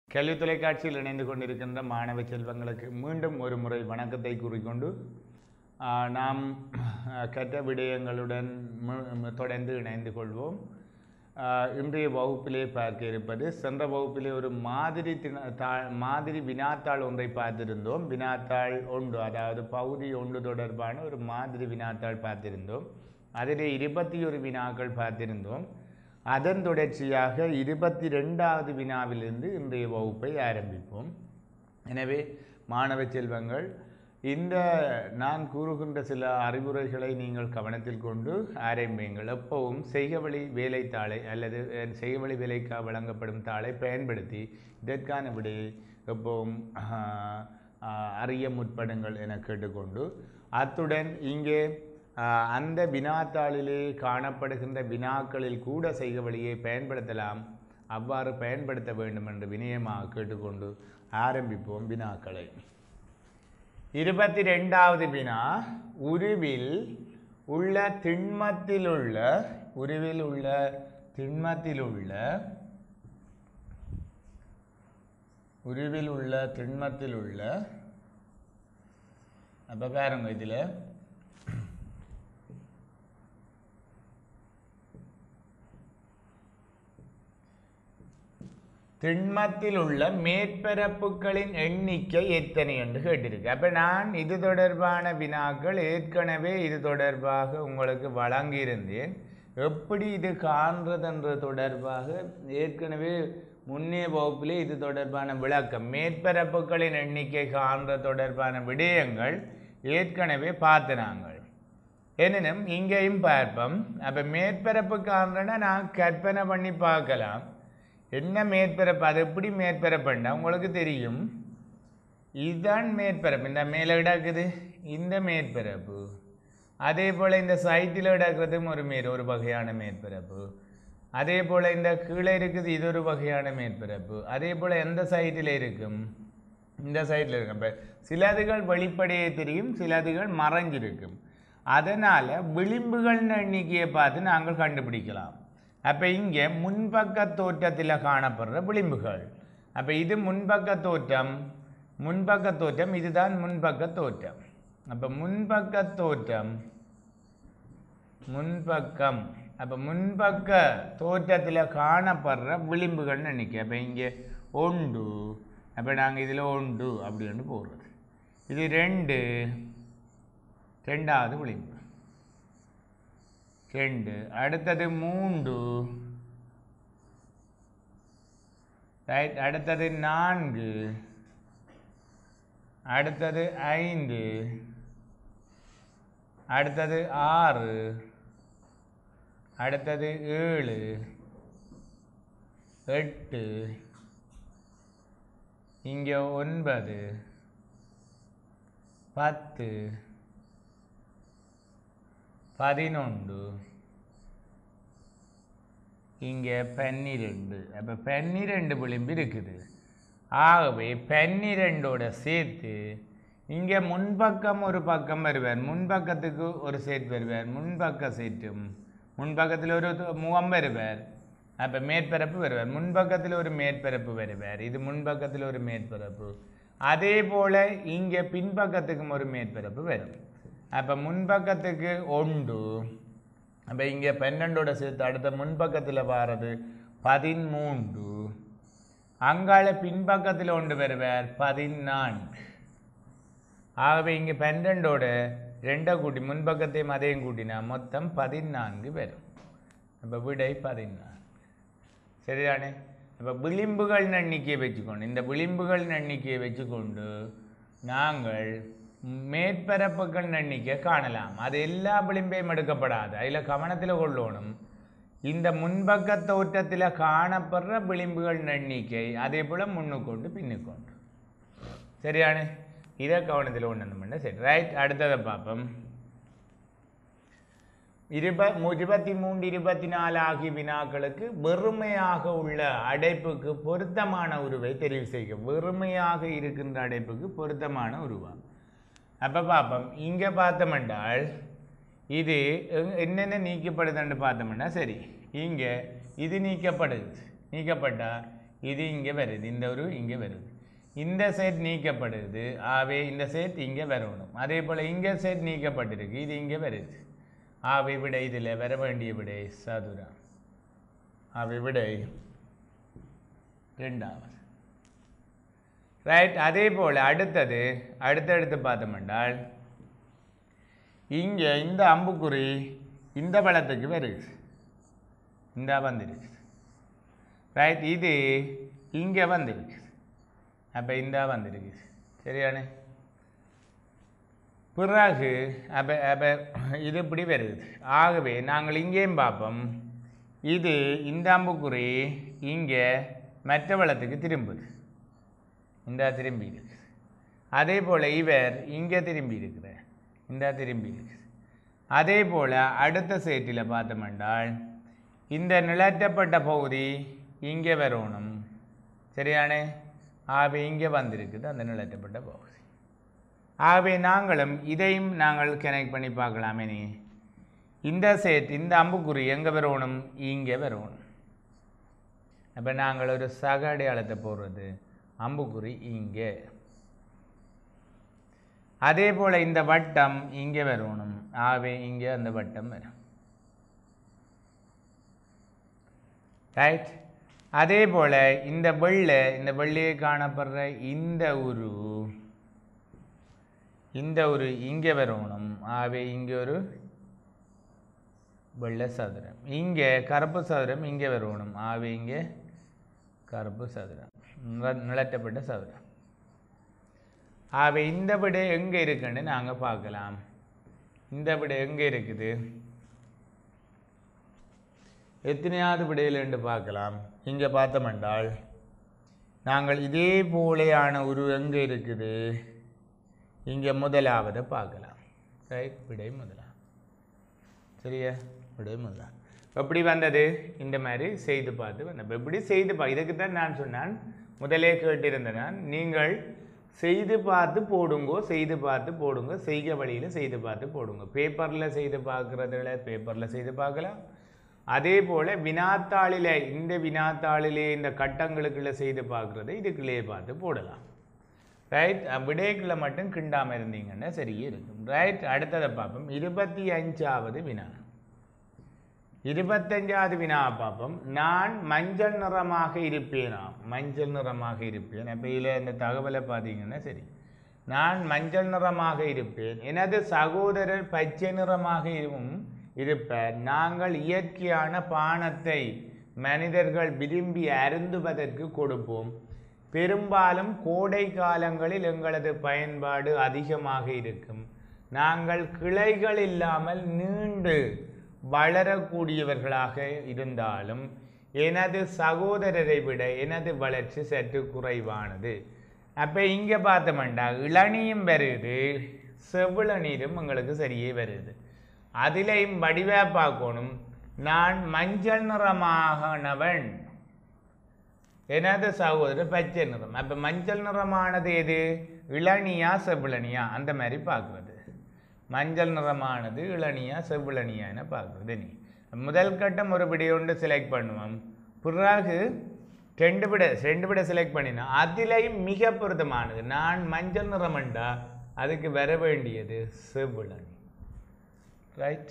கல்வி தொலைக்காட்சியில் இணைந்து கொண்டிருக்கின்ற மாணவ செல்வங்களுக்கு மீண்டும் ஒரு முறை வணக்கத்தை கூறிக்கொண்டு ஆ, நாம் ஆ, கற்ற விடயங்களுடன் மு- மு- தொடர்ந்து இணைந்து கொள்வோம் ஆ, இன்றைய வகுப்பிலே பார்க்க இருப்பது சென்ற வகுப்பிலே ஒரு மாதிரி தின தா மாதிரி வினாத்தாள் ஒன்றை பார்த்திருந்தோம் வினாத்தாள் ஒன்று அதாவது பகுதி ஒன்று தொடர்பான ஒரு மாதிரி வினாத்தாள் பார்த்திருந்தோம் அதிலே இருபத்தி ஒரு வினாக்கள் பார்த்திருந்தோம் அதன் தொடர்ச்சியாக இருபத்தி ரெண்டாவது வினாவிலிருந்து இன்றைய வகுப்பை ஆரம்பிப்போம் எனவே மாணவ செல்வங்கள் இந்த நான் கூறுகின்ற சில அறிவுரைகளை நீங்கள் கவனத்தில் கொண்டு ஆரம்பியுங்கள் எப்பவும் செய்கவழி வேலைத்தாளை அல்லது அஹ், செய்கவழி வேலைக்காக வழங்கப்படும் தாளை பயன்படுத்தி இதற்கான விடையை எப்பவும் ஆஹ், ஆஹ், அறிய முற்படுங்கள் என கேட்டுக்கொண்டு அத்துடன் இங்கே ஆஹ், அந்த வினாத்தாளிலே காணப்படுகின்ற வினாக்களில் கூட செய்க வழியை பயன்படுத்தலாம் அவ்வாறு பயன்படுத்த வேண்டும் என்று வினயமாக கேட்டுக்கொண்டு ஆரம்பிப்போம் வினாக்களை இருபத்தி ரெண்டாவது வினா உருவில் உள்ள திண்மத்தில் உள்ள உருவில் உள்ள திண்மத்தில் உள்ள உருவில் உள்ள திண்மத்தில் உள்ள அப்போ பாருங்க இதில் திண்மத்தில் உள்ள மேற்பரப்புகளின் எண்ணிக்கை எத்தனை என்று கேட்டிருக்கு அப்போ நான் இது தொடர்பான வினாக்கள் ஏற்கனவே இது தொடர்பாக உங்களுக்கு வழங்கியிருந்தேன் எப்படி இது காண்றதுன்ற தொடர்பாக ஏற்கனவே முன்னே வகுப்பிலே இது தொடர்பான விளக்கம் மேற்பரப்புகளின் எண்ணிக்கை காண்ற தொடர்பான விடயங்கள் ஏற்கனவே பார்த்து நாங்கள் எனினும் இங்கேயும் பார்ப்போம் அப்போ மேற்பரப்பு காண்றேன்னா நான் கற்பனை பண்ணி பார்க்கலாம் என்ன மேற்பரப்பு அது எப்படி மேற்பரப்புண்டா உங்களுக்கு தெரியும் இதுதான் மேற்பரப்பு இந்த மேலே கிடக்குது இந்த மேற்பரப்பு அதே போல் இந்த சைட்டில் கிடக்கிறதும் ஒரு மேல் ஒரு வகையான மேற்பரப்பு அதே போல் இந்த கீழே இருக்குது இது ஒரு வகையான மேற்பரப்பு அதே போல் எந்த சைட்டில் இருக்கும் இந்த சைடில் இருக்கும் இப்போ சிலதுகள் வெளிப்படையே தெரியும் சிலதுகள் மறைஞ்சிருக்கும் அதனால் விளிம்புகள் எண்ணிக்கையை பார்த்து நாங்கள் கண்டுபிடிக்கலாம் அப்போ இங்கே முன்பக்க தோற்றத்தில் காணப்படுற விளிம்புகள் அப்போ இது முன்பக்க தோற்றம் முன்பக்க தோற்றம் இதுதான் முன்பக்க தோற்றம் அப்போ முன்பக்க தோற்றம் முன்பக்கம் அப்போ முன்பக்க தோற்றத்தில் காணப்படுற விளிம்புகள்னு நினைக்க அப்போ இங்கே ஒன்று அப்போ நாங்கள் இதில் ஒன்று அப்படின்னு போடுறது இது ரெண்டு ரெண்டாவது விளிம்பு ரெண்டு அடுத்தது மூன்று ரைட் அடுத்தது நான்கு அடுத்தது ஐந்து அடுத்தது ஆறு அடுத்தது ஏழு எட்டு இங்கே ஒன்பது பத்து பதினொன்று இங்கே பன்னிரெண்டு அப்போ பன்னிரெண்டு விளிம்பு இருக்குது ஆகவே பன்னிரெண்டோட சேர்த்து இங்கே முன்பக்கம் ஒரு பக்கம் வருவார் முன்பக்கத்துக்கு ஒரு சேர்த்து வருவார் முன்பக்க சீட்டும் முன்பக்கத்தில் ஒரு து- முகம் வருவார் அப்போ மேற்பரப்பு வருவார் முன்பக்கத்தில் ஒரு மேற்பரப்பு வருவார் இது முன்பக்கத்தில் ஒரு மேற்பரப்பு அதே போல் இங்கே பின்பக்கத்துக்கும் ஒரு மேற்பரப்பு வரும் அப்போ முன்பக்கத்துக்கு ஒன்று அப்போ இங்கே பன்னெண்டோட சேர்த்து அடுத்த முன்பக்கத்தில் வாரது பதிமூன்று அங்கால பின்பக்கத்தில் ஒன்று வருவார் பதினான்கு ஆகவே இங்கே பன்னெண்டோட ரெண்டை கூட்டி முன்பக்கத்தையும் அதையும் கூட்டினா மொத்தம் பதினான்கு வரும் அப்போ விடை பதினான்கு சரிதானே அப்போ விளிம்புகள் எண்ணிக்கையை வச்சுக்கொண்டு இந்த விளிம்புகள் எண்ணிக்கையை வச்சுக்கொண்டு நாங்கள் மேற்பரப்புகள் எண்ணிக்கை காணலாம் அது எல்லா விளிம்பையும் எடுக்கப்படாது அதில் கவனத்தில் கொள்ளணும் இந்த முன்பக்க தோற்றத்தில் காணப்படுற விளிம்புகள் எண்ணிக்கை அதே போல் முன்னுக்கொண்டு பின்னுக்கொண்டு சரியானே இதை கவனத்தில் ஒன்று பண்ண சரி ரைட் அடுத்ததை பார்ப்போம் இருப இருபத்தி மூன்று இருபத்தி நாலு ஆகிய வினாக்களுக்கு வெறுமையாக உள்ள அடைப்புக்கு பொருத்தமான உருவை தெரிவு செய்க வெறுமையாக இருக்கின்ற அடைப்புக்கு பொருத்தமான உருவா அப்போ பார்ப்போம் இங்கே பார்த்தோமென்றால் இது எங்க- என்னென்ன நீக்கப்படுதுன்னு பார்த்தோம்னா சரி இங்கே இது நீக்கப்படுது நீக்கப்பட்டா இது இங்கே வருது இந்த ஒரு இங்கே வருது இந்த செட் நீக்கப்படுது ஆவே இந்த செட் இங்கே வரணும் அதே போல் இங்கே செட் நீக்கப்பட்டிருக்கு இது இங்கே வருது ஆவை விடை இதில் வர வேண்டிய விடை சதுரம் ஆவை விடை ரெண்டாவது ரைட் அதே போல் அடுத்தது அடுத்தடுத்து பார்த்தோம்னால் இங்கே இந்த அம்புக்குறி இந்த பழத்துக்கு வருது இந்த வந்திருக்கு ரைட் இது இங்கே வந்திருக்கு அப்போ இந்த வந்திருக்கு சரியானே பிறகு அப்போ அப்போ இது இப்படி வருது ஆகவே நாங்கள் இங்கேயும் பார்ப்போம் இது இந்த அம்புக்குறி இங்கே மற்ற வளத்துக்கு திரும்புது இந்த திரும்பி இருக்கு அதே போல் இவர் இங்கே திரும்பி இருக்கிறார் இந்த திரும்பி இருக்கு அதே போல் அடுத்த சேட்டில் பார்த்தோமென்றால் இந்த நிலற்றப்பட்ட பகுதி இங்கே வரணும் சரியானே ஆகவே இங்கே வந்திருக்குது அந்த நிலற்றப்பட்ட பகுதி ஆகவே நாங்களும் இதையும் நாங்கள் கனெக்ட் பண்ணி பார்க்கலாமே நீ இந்த சேட் இந்த அம்புக்குறி எங்கே வரணும் இங்கே வரணும் அப்போ நாங்கள் ஒரு சக அடையாளத்தை போடுறது அம்புக்குறி இங்கே அதே போல் இந்த வட்டம் இங்கே வரணும் ஆகவே இங்கே அந்த வட்டம் வரும் ரைட் அதே போல் இந்த வெள்ளை இந்த வெள்ளையை காணப்படுற இந்த உரு இந்த ஒரு இங்கே வரணும் ஆகவே இங்கே ஒரு வெள்ளை சதுரம் இங்கே கருப்பு சதுரம் இங்கே வரணும் ஆகவே இங்கே கருப்பு சதுரம் நில- நிலட்டப்பட்ட சதுரம் ஆகவே இந்த விடை எங்கே இருக்குன்னு நாங்கள் பார்க்கலாம் இந்த விடை எங்கே இருக்குது எத்தனையாவது விடையிலன்னு பார்க்கலாம் இங்கே பார்த்தோமென்றால் நாங்கள் இதே போலேயான ஒரு எங்கே இருக்குது இங்கே முதலாவது பார்க்கலாம் ரைட் விடை முதலாம் சரியா விடை முதலாம் எப்படி வந்தது இந்த மாதிரி செய்து பார்த்து வந்த எப்படி செய்து பா இதுக்கு தான் நான் சொன்னான் முதலே கேட்டிருந்தேன் நான் நீங்கள் செய்து பார்த்து போடுங்கோ செய்து பார்த்து போடுங்க செய்க வழியில் செய்து பார்த்து போடுங்க பேப்பரில் செய்து பார்க்குறதுல பேப்பரில் செய்து பார்க்கலாம் அதே போல் வினாத்தாளில் இந்த வினாத்தாளிலே இந்த கட்டங்களுக்குள்ள செய்து பார்க்குறதை இதுக்குள்ளேயே பார்த்து போடலாம் ரைட் விடைக்குள்ள மட்டும் கிண்டாமல் இருந்தீங்கன்னா சரியே இருக்கும் ரைட் அடுத்ததை பார்ப்போம் இருபத்தி அஞ்சாவது வினா இருபத்தஞ்சாவது வினா பார்ப்போம் நான் மஞ்சள் நிறமாக இருப்பேனாம் மஞ்சள் நிறமாக இருப்பேன் அப்போ இதில் இந்த தகவலை பார்த்தீங்கன்னா சரி நான் மஞ்சள் நிறமாக இருப்பேன் எனது சகோதரர் பச்சை நிறமாக இருக்கும் இருப்பார் நாங்கள் இயற்கையான பானத்தை மனிதர்கள் விரும்பி அருந்துவதற்கு கொடுப்போம் பெரும்பாலும் கோடை காலங்களில் எங்களது பயன்பாடு அதிகமாக இருக்கும் நாங்கள் கிளைகள் இல்லாமல் நீண்டு வளரக்கூடியவர்களாக இருந்தாலும் எனது சகோதரரை விட எனது வளர்ச்சி சற்று குறைவானது அப்போ இங்கே பார்த்தோம்டா இளநீயும் வருது செவிளநீரும் உங்களுக்கு சரியே வருது அதிலையும் வடிவா பார்க்கணும் நான் மஞ்சள் நிறமாகனவன் எனது சகோதரர் பச்சை நிறம் அப்போ மஞ்சள் நிறமானது எது இளநியா செவ்விளனியா அந்த மாதிரி பார்க்குறது மஞ்சள் நிறமானது இளநியா செவ்விளனியான்னு பார்க்குறது நீ முதல் கட்டம் ஒரு விடை ஒன்று செலக்ட் பண்ணுவோம் பிறகு ரெண்டு விட ரெண்டு விட செலக்ட் பண்ணினா அதிலையும் மிக பொருத்தமானது நான் மஞ்சள் நிறமண்டா அதுக்கு வர வேண்டியது செவ்விளனி ரைட்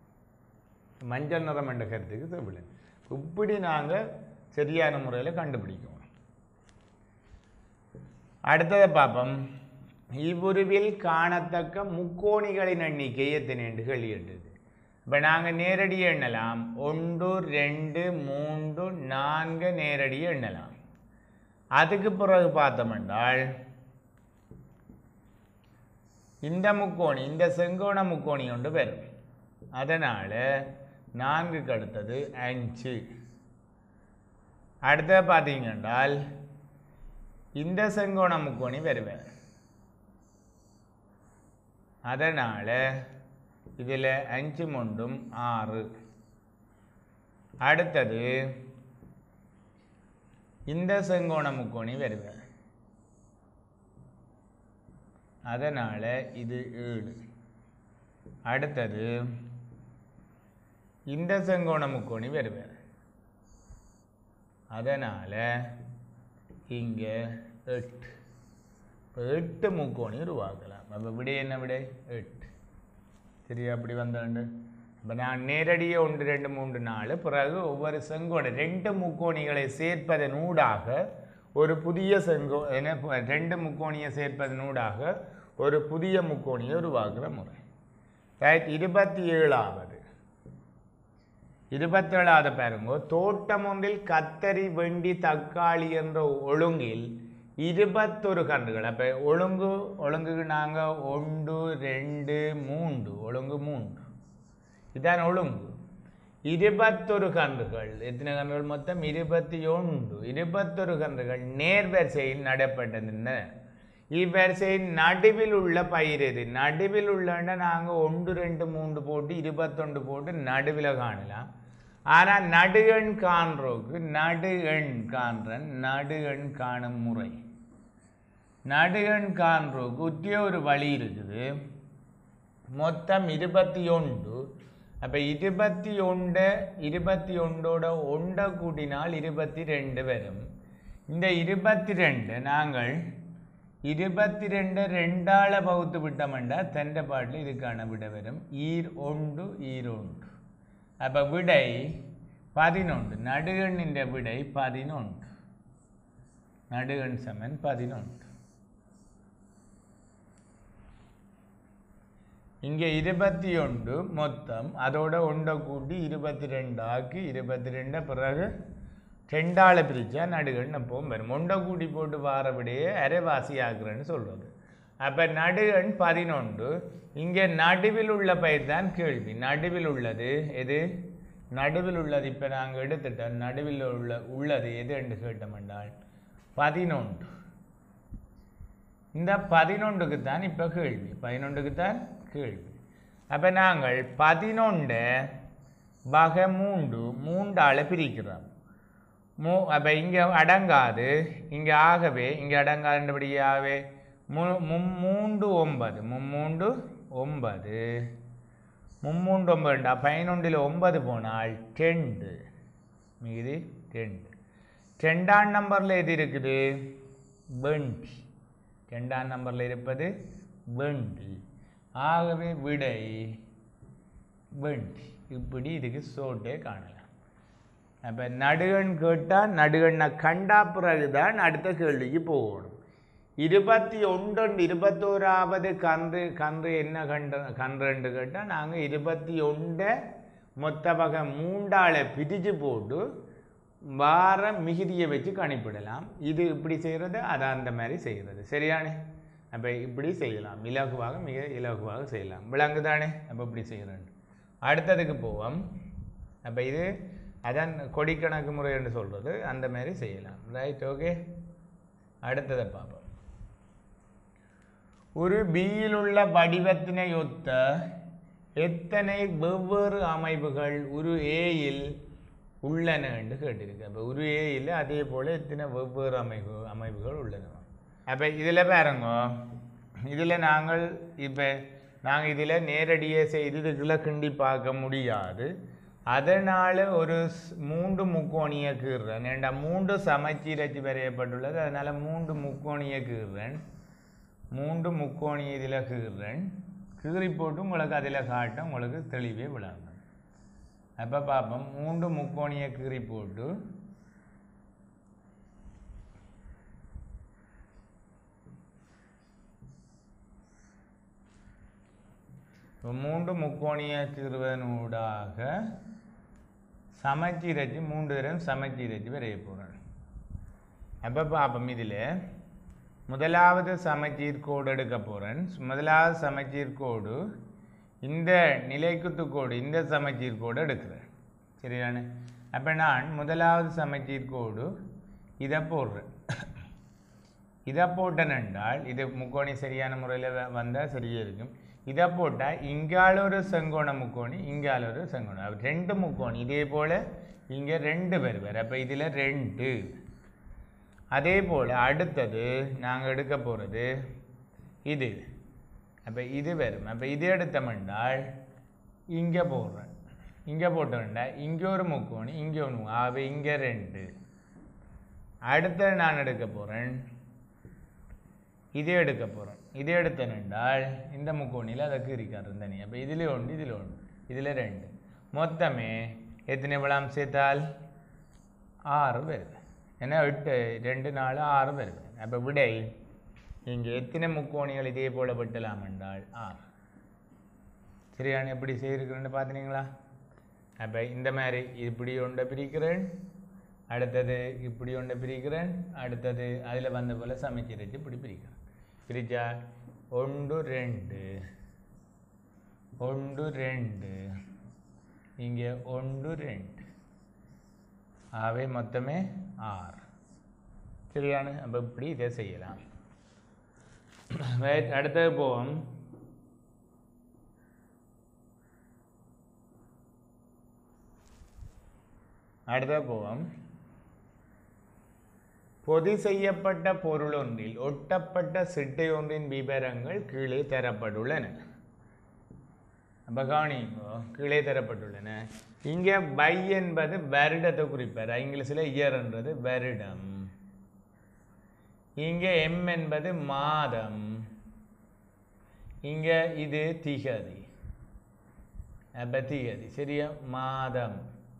மஞ்சள் நிறம் என்ற கருத்துக்கு செவ்விளனி இப்படி நாங்கள் சரியான முறையில் கண்டுபிடிக்கணும் அடுத்ததை பார்ப்போம் இவ்வுருவில் காணத்தக்க முக்கோணிகளின் எண்ணிக்கை எத்தனை என்று வெளியிட்டது இப்போ நாங்கள் நேரடி எண்ணலாம் ஒன்று ரெண்டு மூன்று நான்கு நேரடி எண்ணலாம் அதுக்கு பிறகு பார்த்தோம் என்றால் இந்த முக்கோணி இந்த செங்கோண முக்கோணி ஒன்று வரும் அதனால் நான்குக்கு அடுத்தது அஞ்சு அடுத்தது பார்த்தீங்கன்றால் இந்த செங்கோண முக்கோணி வருவேன் அதனால் இதில் அஞ்சு மூன்றும் ஆறு அடுத்தது இந்த செங்கோண முக்கோணி வருவேன் அதனால் இது ஏழு அடுத்தது இந்த செங்கோண முக்கோணி வருவேன் அதனால் இங்கே எட்டு இப்போ எட்டு முக்கோணி உருவாக்கலாம் அப்போ விடை என்ன விடை எட்டு சரியா அப்படி வந்தாண்டு இப்போ நான் நேரடியாக ஒன்று ரெண்டு மூன்று நாலு பிறகு ஒவ்வொரு செங்கோண ரெண்டு முக்கோணிகளை சேர்ப்பதன் ஊடாக ஒரு புதிய செங்கோ என்ன ப- ரெண்டு முக்கோணியை சேர்ப்பதன் ஊடாக ஒரு புதிய முக்கோணியை உருவாக்குற முறை ரைட் இருபத்தி ஏழாவது இருபத்தேழாவது பாருங்க தோட்டம் ஒன்றில் கத்தரி வெண்டி தக்காளி என்ற ஒழுங்கில் இருபத்தொரு கன்றுகள் அப்போ ஒழுங்கு ஒழுங்குக்கு நாங்கள் ஒன்று ரெண்டு மூன்று ஒழுங்கு மூன்று இதான் ஒழுங்கு இருபத்தொரு கன்றுகள் எத்தனை கன்றுகள் மொத்தம் இருபத்தி ஒன்று இருபத்தொரு கன்றுகள் நேர்வரிசையில் நடப்பட்டதுன்னு இவ்வரிசையின் நடுவில் உள்ள பயிர் எது நடுவில் உள்ளன்னா நாங்கள் ஒன்று ரெண்டு மூன்று போட்டு இருபத்தொன்று போட்டு நடுவில் காணலாம் ஆனால் நடுகண் காண்றோக்கு நடு எண் காண்றன் நடு எண் காணும் முறை நடுகண் காண்றோக்கு ஒற்றிய ஒரு வழி இருக்குது மொத்தம் இருபத்தி ஒன்று அப்போ இருபத்தி ஒன்று இருபத்தி ஒன்றோட ஒன்றை கூட்டினால் இருபத்தி ரெண்டு வரும் இந்த இருபத்தி ரெண்டு நாங்கள் இருபத்தி ரெண்டு ரெண்டால பகுத்து விட்டோம்டா தென்ற பாட்டில் இதுக்கான விடை வரும் ஈர் ஒன்று ஈர் ஒன்று அப்போ விடை பதினொன்று நடுகண்ணின் விடை பதினொன்று நடுகண் சமன் பதினொன்று இங்கே இருபத்தி ஒன்று மொத்தம் அதோட ஒன்றை கூட்டி இருபத்தி ரெண்டு ஆக்கி இருபத்தி ரெண்டை பிறகு ரெண்டால பிரித்தா நடுகண் அப்பவும் வரும் ஒன்றை கூட்டி போட்டு வாரபடியே அரைவாசி ஆக்குறேன்னு சொல்கிறது அப்போ நடுகண் பதினொன்று இங்கே நடுவில் உள்ள பயிர் தான் கேள்வி நடுவில் உள்ளது எது நடுவில் உள்ளது இப்போ நாங்கள் எடுத்துட்டோம் நடுவில் உள்ள உள்ளது எது என்று கேட்டோம்னால் பதினொன்று இந்த பதினொன்றுக்கு தான் இப்போ கேள்வி பதினொன்றுக்கு தான் கேள்வி அப்போ நாங்கள் பதினொன்றை வகை மூன்று மூன்றால் பிரிக்கிறோம் மூ அப்போ இங்கே அடங்காது இங்கே ஆகவே இங்கே அடங்காதுன்றபடியாகவே மூ மும் மூன்று ஒன்பது மும்மூண்டு ஒன்பது மும்மூண்டு ஒன்பதுண்டா பதினொன்றில் ஒன்பது போனால் டெண்டு மீதி டெண்டு ரெண்டாம் நம்பரில் எது இருக்குது வெண்டி ரெண்டாம் நம்பரில் இருப்பது வெண்டி ஆகவே விடை வெண்டி இப்படி இதுக்கு சோட்டே காணலாம் அப்போ நடுகண் கேட்டால் நடுகண்ணை கண்டா பிறகுதான் அடுத்த கேள்விக்கு போகணும் இருபத்தி ஒன்று இருபத்தோராவது கன்று கன்று என்ன கன்று கன்றுன்னு கேட்டால் நாங்கள் இருபத்தி ஒன்றை மொத்த வகை மூண்டாளை பிரித்து போட்டு வார மிகுதியை வச்சு கணிப்பிடலாம் இது இப்படி செய்கிறது அது அந்த மாதிரி செய்கிறது சரியானே அப்போ இப்படி செய்யலாம் இலகுவாக மிக இலகுவாக செய்யலாம் விளங்குதானே அப்போ இப்படி செய்கிறேன் அடுத்ததுக்கு போவோம் அப்போ இது அதான் கொடிக்கணக்கு முறை என்று சொல்கிறது அந்த மாதிரி செய்யலாம் ரைட் ஓகே அடுத்ததை பார்ப்போம் ஒரு பியில் உள்ள வடிவத்தினை ஒத்த எத்தனை வெவ்வேறு அமைப்புகள் ஒரு ஏயில் உள்ளன என்று கேட்டிருக்கு அப்போ ஒரு ஏயில் அதே போல் எத்தனை வெவ்வேறு அமைப்பு அமைப்புகள் உள்ளன அப்போ இதில் பாருங்க இதில் நாங்கள் இப்போ நாங்கள் இதில் நேரடியாக செய்து இதுக்குள்ள கிண்டி பார்க்க முடியாது அதனால் ஒரு ஸ்- மூன்று முக்கோணிய கீறுறேன் ஏண்டா மூன்று சமச்சீரச்சு வரையப்பட்டுள்ளது அதனால் மூன்று முக்கோணிய கீறுறேன் மூன்று முக்கோணி இதில் கீறுறேன் கீறி போட்டு உங்களுக்கு அதில் காட்ட உங்களுக்கு தெளிவே விளங்கும் அப்போ பார்ப்போம் மூன்று முக்கோணிய கீறி போட்டு இப்போ மூன்று முக்கோணிய கீறுவதனூடாக சமச்சீரச்சு மூன்று தரம் சமச்சீரச்சு வரைய போகிறேன் அப்போ பார்ப்போம் இதில் முதலாவது சமச்சீர் கோடு எடுக்க போகிறேன் முதலாவது சமச்சீர் கோடு இந்த நிலைக்குத்து கோடு இந்த சமச்சீர் கோடு எடுக்கிறேன் சரியானே அப்போ நான் முதலாவது சமச்சீர் கோடு இதை போடுறேன் இதை போட்டேன் என்றால் இது முக்கோணி சரியான முறையில் வந்தால் சரியாக இருக்கும் இதை போட்டால் இங்கால ஒரு செங்கோண முக்கோணி இங்கால ஒரு செங்கோணம் அப்ப ரெண்டு முக்கோணி இதே போல் இங்கே ரெண்டு பேர் வேறு அப்போ இதில் ரெண்டு அதே போல் அடுத்தது நாங்கள் எடுக்க போகிறது இது அப்போ இது வரும் அப்போ இது எடுத்தோம்னால் இங்கே போடுறேன் இங்கே போட்டோம்னா இங்கே ஒரு முக்கோணி இங்கே ஒன்று ஆகவே இங்கே ரெண்டு அடுத்த நான் எடுக்க போகிறேன் இதே எடுக்க போகிறேன் இதே எடுத்தேன் என்றால் இந்த முக்கோணியில் அதை கீறிக்காரு தனி அப்போ இதில் ஒன்று இதில் ஒன்று இதில் ரெண்டு மொத்தமே எத்தனை விழாம் சேர்த்தால் ஆறு வருது ஏன்னா எட்டு ரெண்டு நாலு ஆறு வருது அப்போ விடை இங்கே எத்தனை முக்கோணிகள் இதே போல வெட்டலாம் என்றால் ஆறு சரியான எப்படி செய்திருக்கிறேன்னு பார்த்தீங்களா அப்போ இந்த மாதிரி இப்படி ஒன்றை பிரிக்கிறேன் அடுத்தது இப்படி ஒன்றை பிரிக்கிறேன் அடுத்தது அதில் வந்த போல் சமைச்சிருச்சு இப்படி பிரிக்கிறேன் பிரிச்சா ஒன்று ரெண்டு ஒன்று ரெண்டு இங்கே ஒன்று ரெண்டு ஆகவே மொத்தமே ஆறு சரியான அப்போ இப்படி இதை செய்யலாம் ரைட் அடுத்தது போவோம் அடுத்தது போவோம் பொதி செய்யப்பட்ட பொருள் ஒன்றில் ஒட்டப்பட்ட சிட்டை ஒன்றின் விவரங்கள் கீழே தரப்பட்டுள்ளன அப்ப கவனிங்கோ கீழே தரப்பட்டுள்ளன இங்கே பை என்பது வருடத்தை குறிப்பார் இங்கிலீஷில் இயர்ன்றது வருடம் இங்கே எம் என்பது மாதம் இங்கே இது திகதி அப்ப திகதி சரியா மாதம்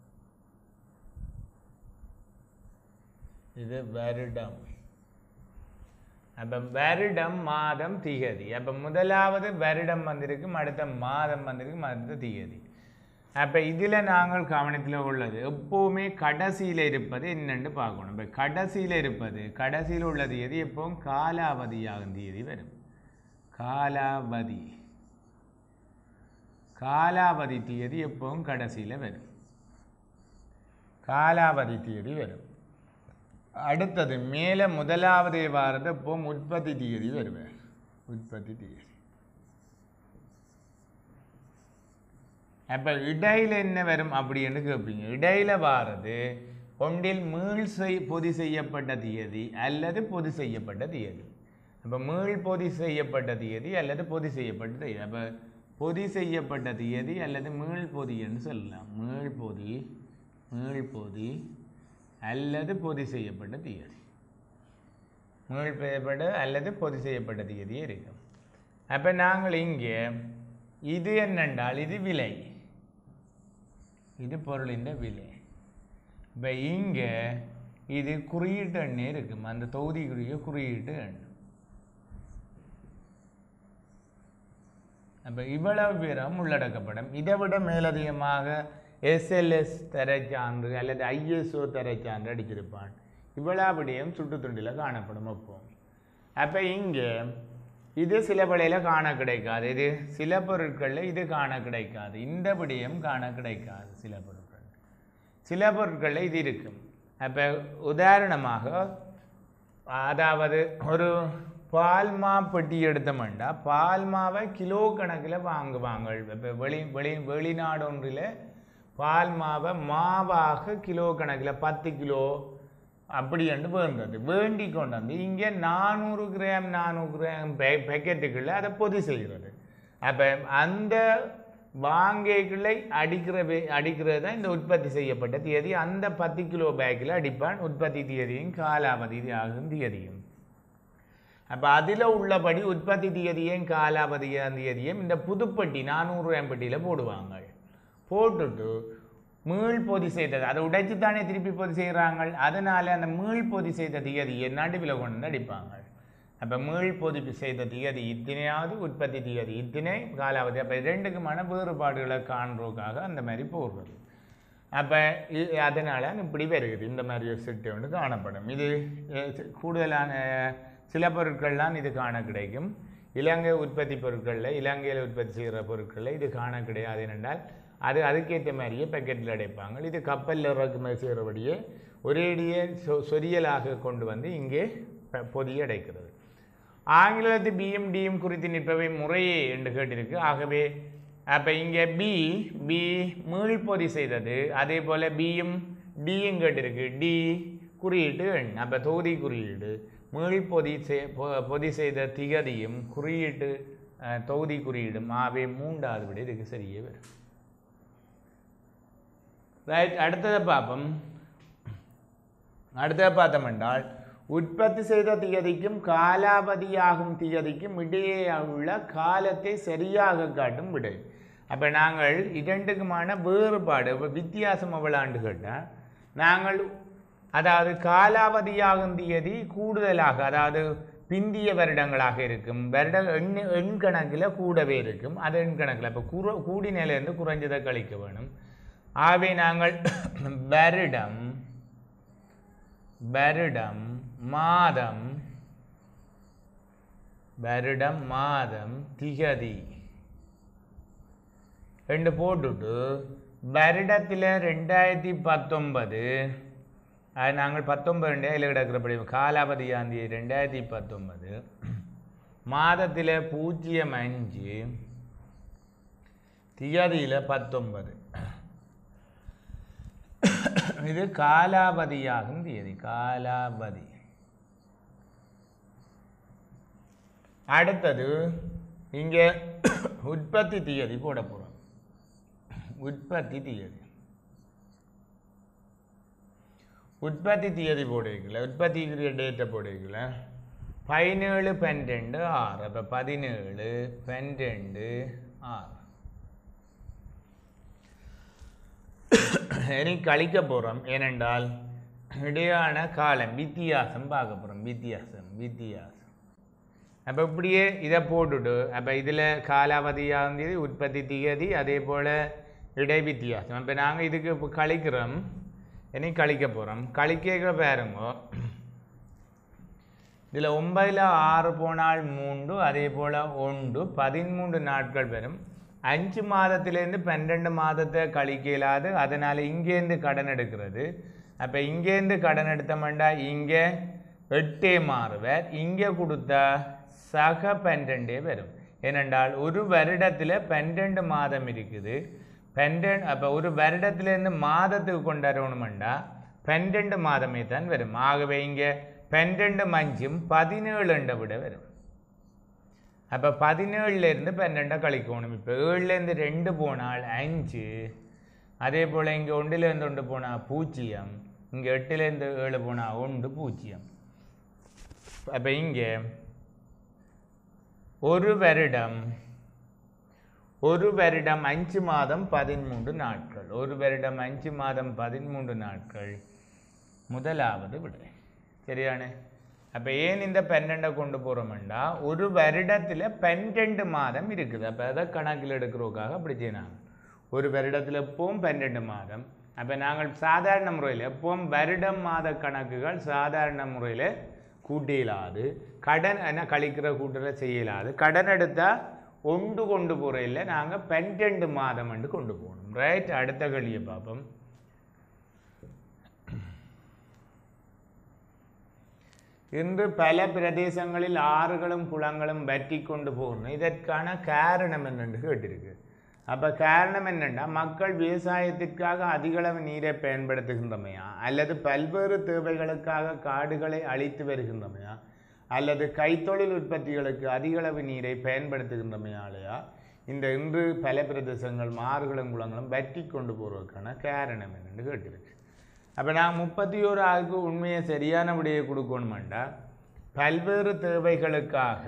இது வருடம் அப்போ வருடம் மாதம் திகதி அப்போ முதலாவது வருடம் வந்திருக்கும் அடுத்த மாதம் வந்திருக்கும் அடுத்த திகதி அப்போ இதில் நாங்கள் கவனத்தில் உள்ளது எப்போவுமே கடைசியில் இருப்பது என்னென்னு பார்க்கணும் இப்போ கடைசியில் இருப்பது கடைசியில் உள்ள தேதி எப்பவும் காலாவதியாகும் தேதி வரும் காலாவதி காலாவதி தேதி எப்பவும் கடைசியில் வரும் காலாவதி தேதி வரும் அடுத்தது மேலே முதலாவது வாரது இப்போ உற்பத்தி தேதி வருவேன் உற்பத்தி தேதி அப்போ இடையில என்ன வரும் அப்படின்னு கேட்பீங்க இடையில வாரது ஒன்றில் மீள் செய் பொதி செய்யப்பட்ட தேதி அல்லது பொதி செய்யப்பட்ட தேதி அப்போ மீள் பொதி செய்யப்பட்ட தேதி அல்லது பொதி செய்யப்பட்ட தேதி அப்போ பொதி செய்யப்பட்ட தேதி அல்லது மீள் பொதின்னு சொல்லலாம் மீள் பொதி மீள் பொதி அல்லது பொதி செய்யப்பட்ட தேதி மீள் செய்யப்பட்ட அல்லது பொதி செய்யப்பட்ட தேதியே இருக்கும் அப்போ நாங்கள் இங்கே இது என்னென்றால் இது விலை இது பொருளின் விலை இப்போ இங்கே இது குறியீட்டு எண்ணே இருக்கும் அந்த தொகுதிக்குரிய குறியீட்டு எண் அப்போ இவ்வளவு பேரும் உள்ளடக்கப்படும் இதை விட மேலதிகமாக எஸ்எல்எஸ் தரச்சான்று அல்லது ஐஎஸ்ஓ தரச்சான்று அடிச்சிருப்பான் இவ்வளவுடையும் சுட்டுத்துண்டில் காணப்படும் அப்போ அப்போ இங்கே இது சில வழியில் காண கிடைக்காது இது சில பொருட்களில் இது காண கிடைக்காது இந்த விடயம் காண கிடைக்காது சில பொருட்கள் சில பொருட்களில் இது இருக்கும் அப்போ உதாரணமாக அதாவது ஒரு பால்மா பெட்டி எடுத்தோம்னா பால்மாவை கிலோ கணக்கில் வாங்குவாங்க இப்போ வெளி வெளி வெளிநாடு ஒன்றில் பால் மாவை மாவாக கிலோ கணக்கில் பத்து கிலோ அப்படி என்று வேண்டது வேண்டி கொண்டு வந்து இங்கே நானூறு கிராம் நானூறு கிராம் பே பேக்கெட்டுகளில் அதை பொதி செய்கிறது அப்போ அந்த வாங்கைகளை அடிக்கிற வே- அடிக்கிறது தான் இந்த உற்பத்தி செய்யப்பட்ட தேதி அந்த பத்து கிலோ பேக்கில் அடிப்பான் உற்பத்தி தேதியும் காலாவதி ஆகும் தேதியும் அப்போ அதில் உள்ளபடி உற்பத்தி தேதியும் காலாவதி தேதியும் இந்த புதுப்பட்டி நானூறு ரூபாய் பெட்டியில் போடுவாங்க போட்டுட்டு மீள் பொதி செய்தது அதை உடைச்சு தானே திருப்பி பொதி செய்கிறாங்க அதனால அந்த மீள் பொதி செய்த தியதியை நடுவில் கொண்டு வந்து அடிப்பாங்க அப்போ மீள் பொதி செய்த தியதி இத்தனையாவது உற்பத்தி தியதி இத்தனை காலாவதி அப்போ ரெண்டுக்குமான வேறுபாடுகளை காண்றதுக்காக அந்த மாதிரி போடுறது அப்போ அதனால் இப்படி வருகிறது இந்த மாதிரி ஒரு சிட்டு ஒன்று காணப்படும் இது அஹ், சி- கூடுதலான சில பொருட்கள்லாம் இது காண கிடைக்கும் இலங்கை உற்பத்தி பொருட்களில் இலங்கையில் உற்பத்தி செய்கிற பொருட்களில் இது காண கிடையாது ஏனென்றால் அது அதுக்கேற்ற மாதிரியே பேக்கெட்டில் அடைப்பாங்க இது கப்பலில் இறக்குமதி செய்கிறபடியே ஒரேடியே சொ சொரியலாக கொண்டு வந்து இங்கே ப- பொதிய அடைக்கிறது ஆங்கிலத்து பிஎம் டிஎம் குறித்து நிற்பவை முறையே என்று கேட்டிருக்கு ஆகவே அப்போ இங்கே பி பி மீள்பொதி செய்தது அதே போல் பியும் டியும் கேட்டிருக்கு டி குறியீட்டு எண் அப்போ தொகுதி குறியீடு மீள்பொதி செய் பொ- பொதி செய்த திகதியும் குறியீட்டு அஹ், தொகுதி குறியீடும் ஆகவே மூன்றாவது விட இதுக்கு சரியே வரும் ரைட் அடுத்ததை பார்ப்போம் அடுத்த பார்த்தோம் என்றால் உற்பத்தி செய்த தியதிக்கும் காலாவதியாகும் தியதிக்கும் இடையே உள்ள காலத்தை சரியாக காட்டும் விடை அப்போ நாங்கள் இரண்டுக்குமான வேறுபாடு இப்ப வித்தியாசம் எவ்வளோண்டு கேட்டால் நாங்கள் அதாவது காலாவதியாகும் தியதி கூடுதலாக அதாவது பிந்திய வருடங்களாக இருக்கும் வருட எண் எண் கணக்கில் கூடவே இருக்கும் அது எண் கணக்கில் இப்போ குற கூடினிலேருந்து குறைஞ்சதை கழிக்க வேணும் ஆகவே நாங்கள் வருடம் வருடம் மாதம் வருடம் மாதம் திகதி ரெண்டு போட்டுட்டு வருடத்தில் ரெண்டாயிரத்தி பத்தொன்பது அது நாங்கள் பத்தொன்பது ரெண்டு அதில் கிடக்கிறபடி காலாவதியாந்தி ரெண்டாயிரத்தி பத்தொன்பது மாதத்தில் பூஜ்ஜியம் அஞ்சு தியதியில் பத்தொன்பது இது காலாவதியாகும் தியதி காலாவதி அடுத்தது இங்கே உற்பத்தி தியதி போட போகிறோம் உற்பத்தி தியதி உற்பத்தி தியதி போடுவீங்களா உற்பத்தி டேட்டை போடுவீங்களா பதினேழு பன்னெண்டு ஆறு அப்போ பதினேழு பன்னெண்டு ஆறு இனி கழிக்க போகிறோம் ஏனென்றால் இடையான காலம் வித்தியாசம் பார்க்க போகிறோம் வித்தியாசம் வித்தியாசம் அப்போ இப்படியே இதை போட்டுட்டு அப்போ இதில் காலாவதியாந்தது உற்பத்தி திகதி அதே போல் இடை வித்தியாசம் அப்போ நாங்கள் இதுக்கு இப்போ கழிக்கிறோம் இனி கழிக்க போகிறோம் கழிக்க பாருங்க இதில் ஒன்பதில் ஆறு போனால் மூன்று அதே போல் ஒன்று பதிமூன்று நாட்கள் வரும் அஞ்சு மாதத்திலேருந்து பன்னெண்டு மாதத்தை கழிக்க இயலாது அதனால் இங்கேருந்து கடன் எடுக்கிறது அப்போ இங்கேருந்து கடன் எடுத்தோம்னா இங்கே எட்டே மாறுவர் இங்கே கொடுத்தா சக பன்னெண்டே வரும் ஏனென்றால் ஒரு வருடத்தில் பன்னெண்டு மாதம் இருக்குது பன்னெண்டு அப்போ ஒரு வருடத்திலேருந்து மாதத்துக்கு கொண்டாடணுமெண்டா பன்னெண்டு மாதமே தான் வரும் ஆகவே இங்கே பன்னெண்டு மஞ்சும் பதினேழுண்ட விட வரும் அப்போ பதினேழுலேருந்து பன்னெண்டை கழிக்கணும் இப்போ ஏழுலேருந்து ரெண்டு போனால் அஞ்சு அதே போல் இங்கே ஒன்றுலேருந்து ஒன்று போனால் பூஜ்ஜியம் இங்கே எட்டுலேருந்து ஏழு போனால் ஒன்று பூஜ்ஜியம் அப்போ இங்கே ஒரு வருடம் ஒரு வருடம் அஞ்சு மாதம் பதிமூன்று நாட்கள் ஒரு வருடம் அஞ்சு மாதம் பதிமூன்று நாட்கள் முதலாவது விடை சரியானே அப்போ ஏன் இந்த பன்னெண்டை கொண்டு போகிறோம்னா ஒரு வருடத்தில் பன்னெண்டு மாதம் இருக்குது அப்போ அதை கணக்கில் எடுக்கிறதுக்காக அப்படி செய்யணும் ஒரு வருடத்தில் எப்பவும் பன்னெண்டு மாதம் அப்போ நாங்கள் சாதாரண முறையில் எப்பவும் வருடம் மாத கணக்குகள் சாதாரண முறையில் கூட்டியலாது கடன் என்ன கழிக்கிற கூட்டுற செய்யலாது கடன் எடுத்தால் ஒன்று கொண்டு போகிற நாங்கள் பன்னெண்டு மாதம் என்று கொண்டு போகணும் ரைட் அடுத்த கழியை பார்ப்போம் இன்று பல பிரதேசங்களில் ஆறுகளும் குளங்களும் வற்றி கொண்டு போகணும் இதற்கான காரணம் என்னென்று கேட்டிருக்கு அப்போ காரணம் என்னென்னா மக்கள் விவசாயத்திற்காக அதிகளவு நீரை பயன்படுத்துகின்றமையா அல்லது பல்வேறு தேவைகளுக்காக காடுகளை அழித்து வருகின்றமையா அல்லது கைத்தொழில் உற்பத்திகளுக்கு அதிகளவு நீரை பயன்படுத்துகின்றமையாலையா இந்த இன்று பல பிரதேசங்கள் ஆறுகளும் குளங்களும் வற்றி கொண்டு போவதற்கான காரணம் என்னென்னு கேட்டிருக்கு அப்போ நான் முப்பத்தி ஓரு ஆளுக்கு உண்மையை சரியான விடையை கொடுக்கணுமாண்டா பல்வேறு தேவைகளுக்காக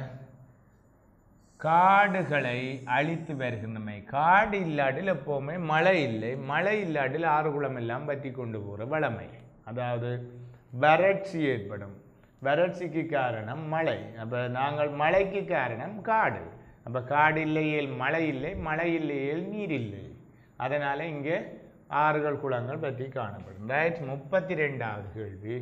காடுகளை அழித்து வருகின்றமை காடு இல்லாட்டில் எப்போவுமே மழை இல்லை மழை இல்லாட்டில் ஆறு குளம் எல்லாம் பற்றி கொண்டு போகிற வளமை அதாவது வறட்சி ஏற்படும் வறட்சிக்கு காரணம் மழை அப்போ நாங்கள் மழைக்கு காரணம் காடு அப்போ காடு இல்லையேல் மழை இல்லை மழை இல்லையேல் நீர் இல்லை அதனால் இங்கே ஆறுகள் குளங்கள் பற்றி காணப்படும் ரைட் முப்பத்தி ரெண்டாவது கேள்வி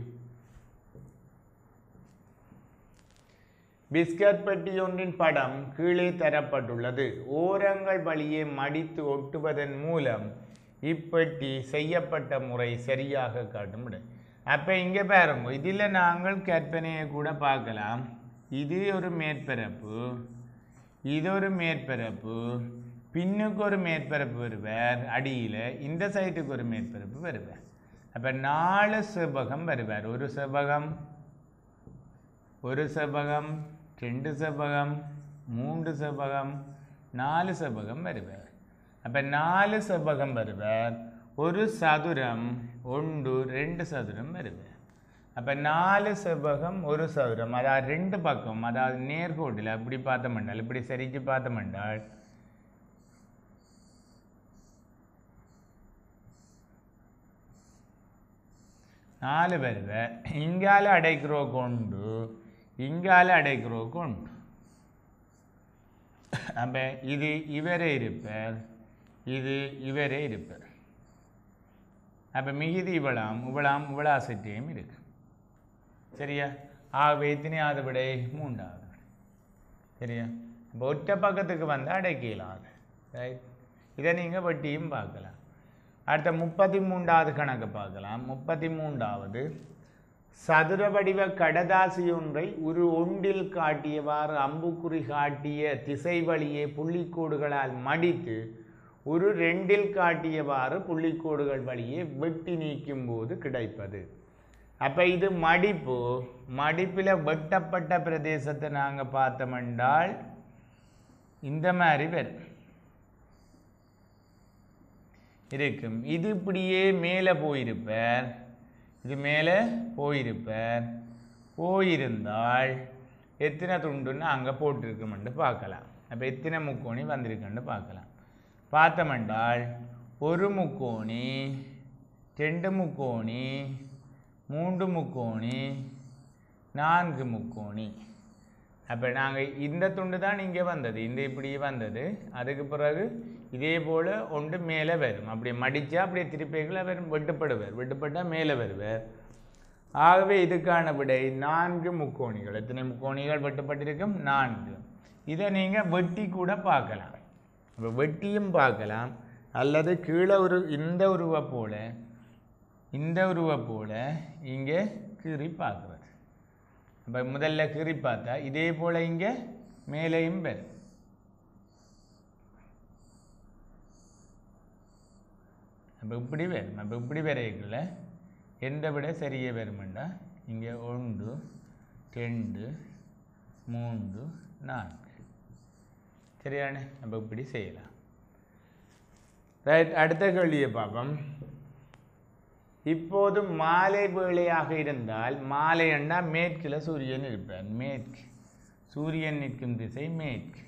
பிஸ்கட் பெட்டி ஒன்றின் படம் கீழே தரப்பட்டுள்ளது ஓரங்கள் வழியே மடித்து ஒட்டுவதன் மூலம் இப்பெட்டி செய்யப்பட்ட முறை சரியாக காட்டும் விடை அப்போ இங்கே பாருங்க இதில் நாங்கள் கற்பனையை கூட பார்க்கலாம் இது ஒரு மேற்பரப்பு இது ஒரு மேற்பரப்பு பின்னுக்கு ஒரு மேற்பரப்பு வருவார் அடியில் இந்த சைட்டுக்கு ஒரு மேற்பரப்பு வருவார் அப்போ நாலு செவ்வகம் வருவார் ஒரு செவ்வகம் ஒரு செவ்வகம் ரெண்டு செவ்வகம் மூன்று செவ்வகம் நாலு செவ்வகம் வருவார் அப்போ நாலு செவ்வகம் வருவார் ஒரு சதுரம் ஒன்று ரெண்டு சதுரம் வருவார் அப்போ நாலு செவ்வகம் ஒரு சதுரம் அதாவது ரெண்டு பக்கம் அதாவது நேர்கோட்டில் அப்படி பார்த்தோம்னால் இப்படி சரிச்சு பார்த்தோம்னால் നാല് പേരുടെ ഇങ്കാല അടയ്க்கிறோ കൊണ്ട് ഇങ്കാല അടയ്க்கிறோ കൊണ്ട് அப்போ இது இவரே இருப்பார் இது இவரே இருப்பார் அப்போ மிகுதி இவளாம் இவளாம் இவளா செட்டியும் இருக்கு சரியா ஆகவே எத்தனையாவது விடை மூன்றாவது விடை சரியா இப்போ ஒற்றை பக்கத்துக்கு வந்து அடைக்கலாம் அது ரைட் இதை நீங்கள் வட்டியும் பார்க்கலாம் அடுத்த முப்பத்தி மூன்றாவது கணக்கு பார்க்கலாம் முப்பத்தி மூன்றாவது சதுர வடிவ கடதாசி ஒன்றை ஒரு ஒன்றில் காட்டியவாறு அம்புக்குறி காட்டிய திசை வழியே புள்ளிக்கோடுகளால் மடித்து ஒரு ரெண்டில் காட்டியவாறு புள்ளிக்கோடுகள் வழியே வெட்டி நீக்கும் போது கிடைப்பது அப்போ இது மடிப்பு மடிப்பில் வெட்டப்பட்ட பிரதேசத்தை நாங்கள் பார்த்தோமென்றால் இந்த மாதிரி வரும் இருக்கும் இது இப்படியே மேலே போயிருப்பார் இது மேலே போயிருப்பார் போயிருந்தால் எத்தனை துண்டுன்னு அங்கே போட்டிருக்குமென்று பார்க்கலாம் அப்போ எத்தனை முக்கோணி வந்திருக்குன்னு பார்க்கலாம் பார்த்தோமென்றால் ஒரு முக்கோணி ரெண்டு முக்கோணி மூன்று முக்கோணி நான்கு முக்கோணி அப்போ நாங்கள் இந்த துண்டு தான் இங்கே வந்தது இந்த இப்படி வந்தது அதுக்கு பிறகு இதே போல் ஒன்று மேலே வரும் அப்படி மடித்தா அப்படியே திருப்பிகளை வரும் வெட்டுப்படுவார் வெட்டுப்பட்டால் மேலே வருவார் ஆகவே இதுக்கான விடை நான்கு முக்கோணிகள் எத்தனை முக்கோணிகள் வெட்டப்பட்டிருக்கும் நான்கு இதை நீங்கள் வெட்டி கூட பார்க்கலாம் அப்போ வெட்டியும் பார்க்கலாம் அல்லது கீழே ஒரு இந்த உருவை போல இந்த உருவை போல இங்கே கீறி பார்க்குறது அப்போ முதல்ல கீறி பார்த்தா இதே போல் இங்கே மேலேயும் வரும் அப்போ இப்படி வரும் அப்போ இப்படி வரைக்குள்ள எந்த விட சரியே வருமெண்டா இங்கே ஒன்று ரெண்டு மூன்று நான்கு சரியானே அப்போ இப்படி செய்யலாம் ரைட் அடுத்த கேள்வியை பார்ப்போம் இப்போது மாலை வேளையாக இருந்தால் மாலை அண்டா மேற்கில் சூரியன் இருப்பார் மேற்கு சூரியன் நிற்கும் திசை மேற்கு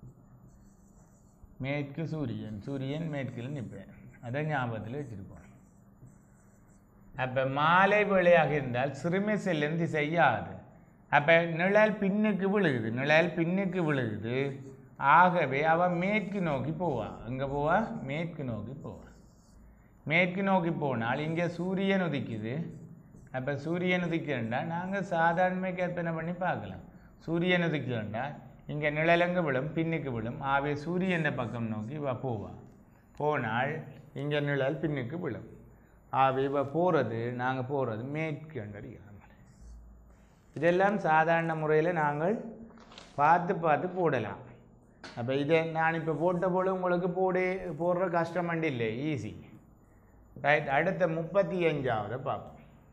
மேற்கு சூரியன் சூரியன் மேற்கில் நிற்பார் அதை ஞாபகத்தில் வச்சிருக்கோம் அப்போ மாலை வேளையாக இருந்தால் சிறுமை செல்லும் திசை யாது அப்போ நிழல் பின்னுக்கு விழுகுது நிழல் பின்னுக்கு விழுகுது ஆகவே அவன் மேற்கு நோக்கி போவா எங்கே போவா மேற்கு நோக்கி போவா மேற்கு நோக்கி போனால் இங்கே சூரியன் உதிக்குது அப்போ சூரியன் உதிக்கிறண்டா நாங்கள் சாதாரண கற்பனை பண்ணி பார்க்கலாம் சூரியன் உதிக்கிறண்டா இங்கே நிழலங்க விழும் பின்னுக்கு விழும் ஆவே சூரியன் பக்கம் நோக்கி இவ போவா போனால் இங்கே நிழல் பின்னுக்கு விழும் ஆவே இவ போகிறது நாங்கள் போகிறது மேற்கு அடிக்கிறோம் இதெல்லாம் சாதாரண முறையில் நாங்கள் பார்த்து பார்த்து போடலாம் அப்போ இதை நான் இப்போ போட்ட போல உங்களுக்கு போடு போடுற கஷ்டம் இல்லை ஈஸி ரைட் அடுத்த முப்பத்தி அஞ்சாவது பார்ப்போம்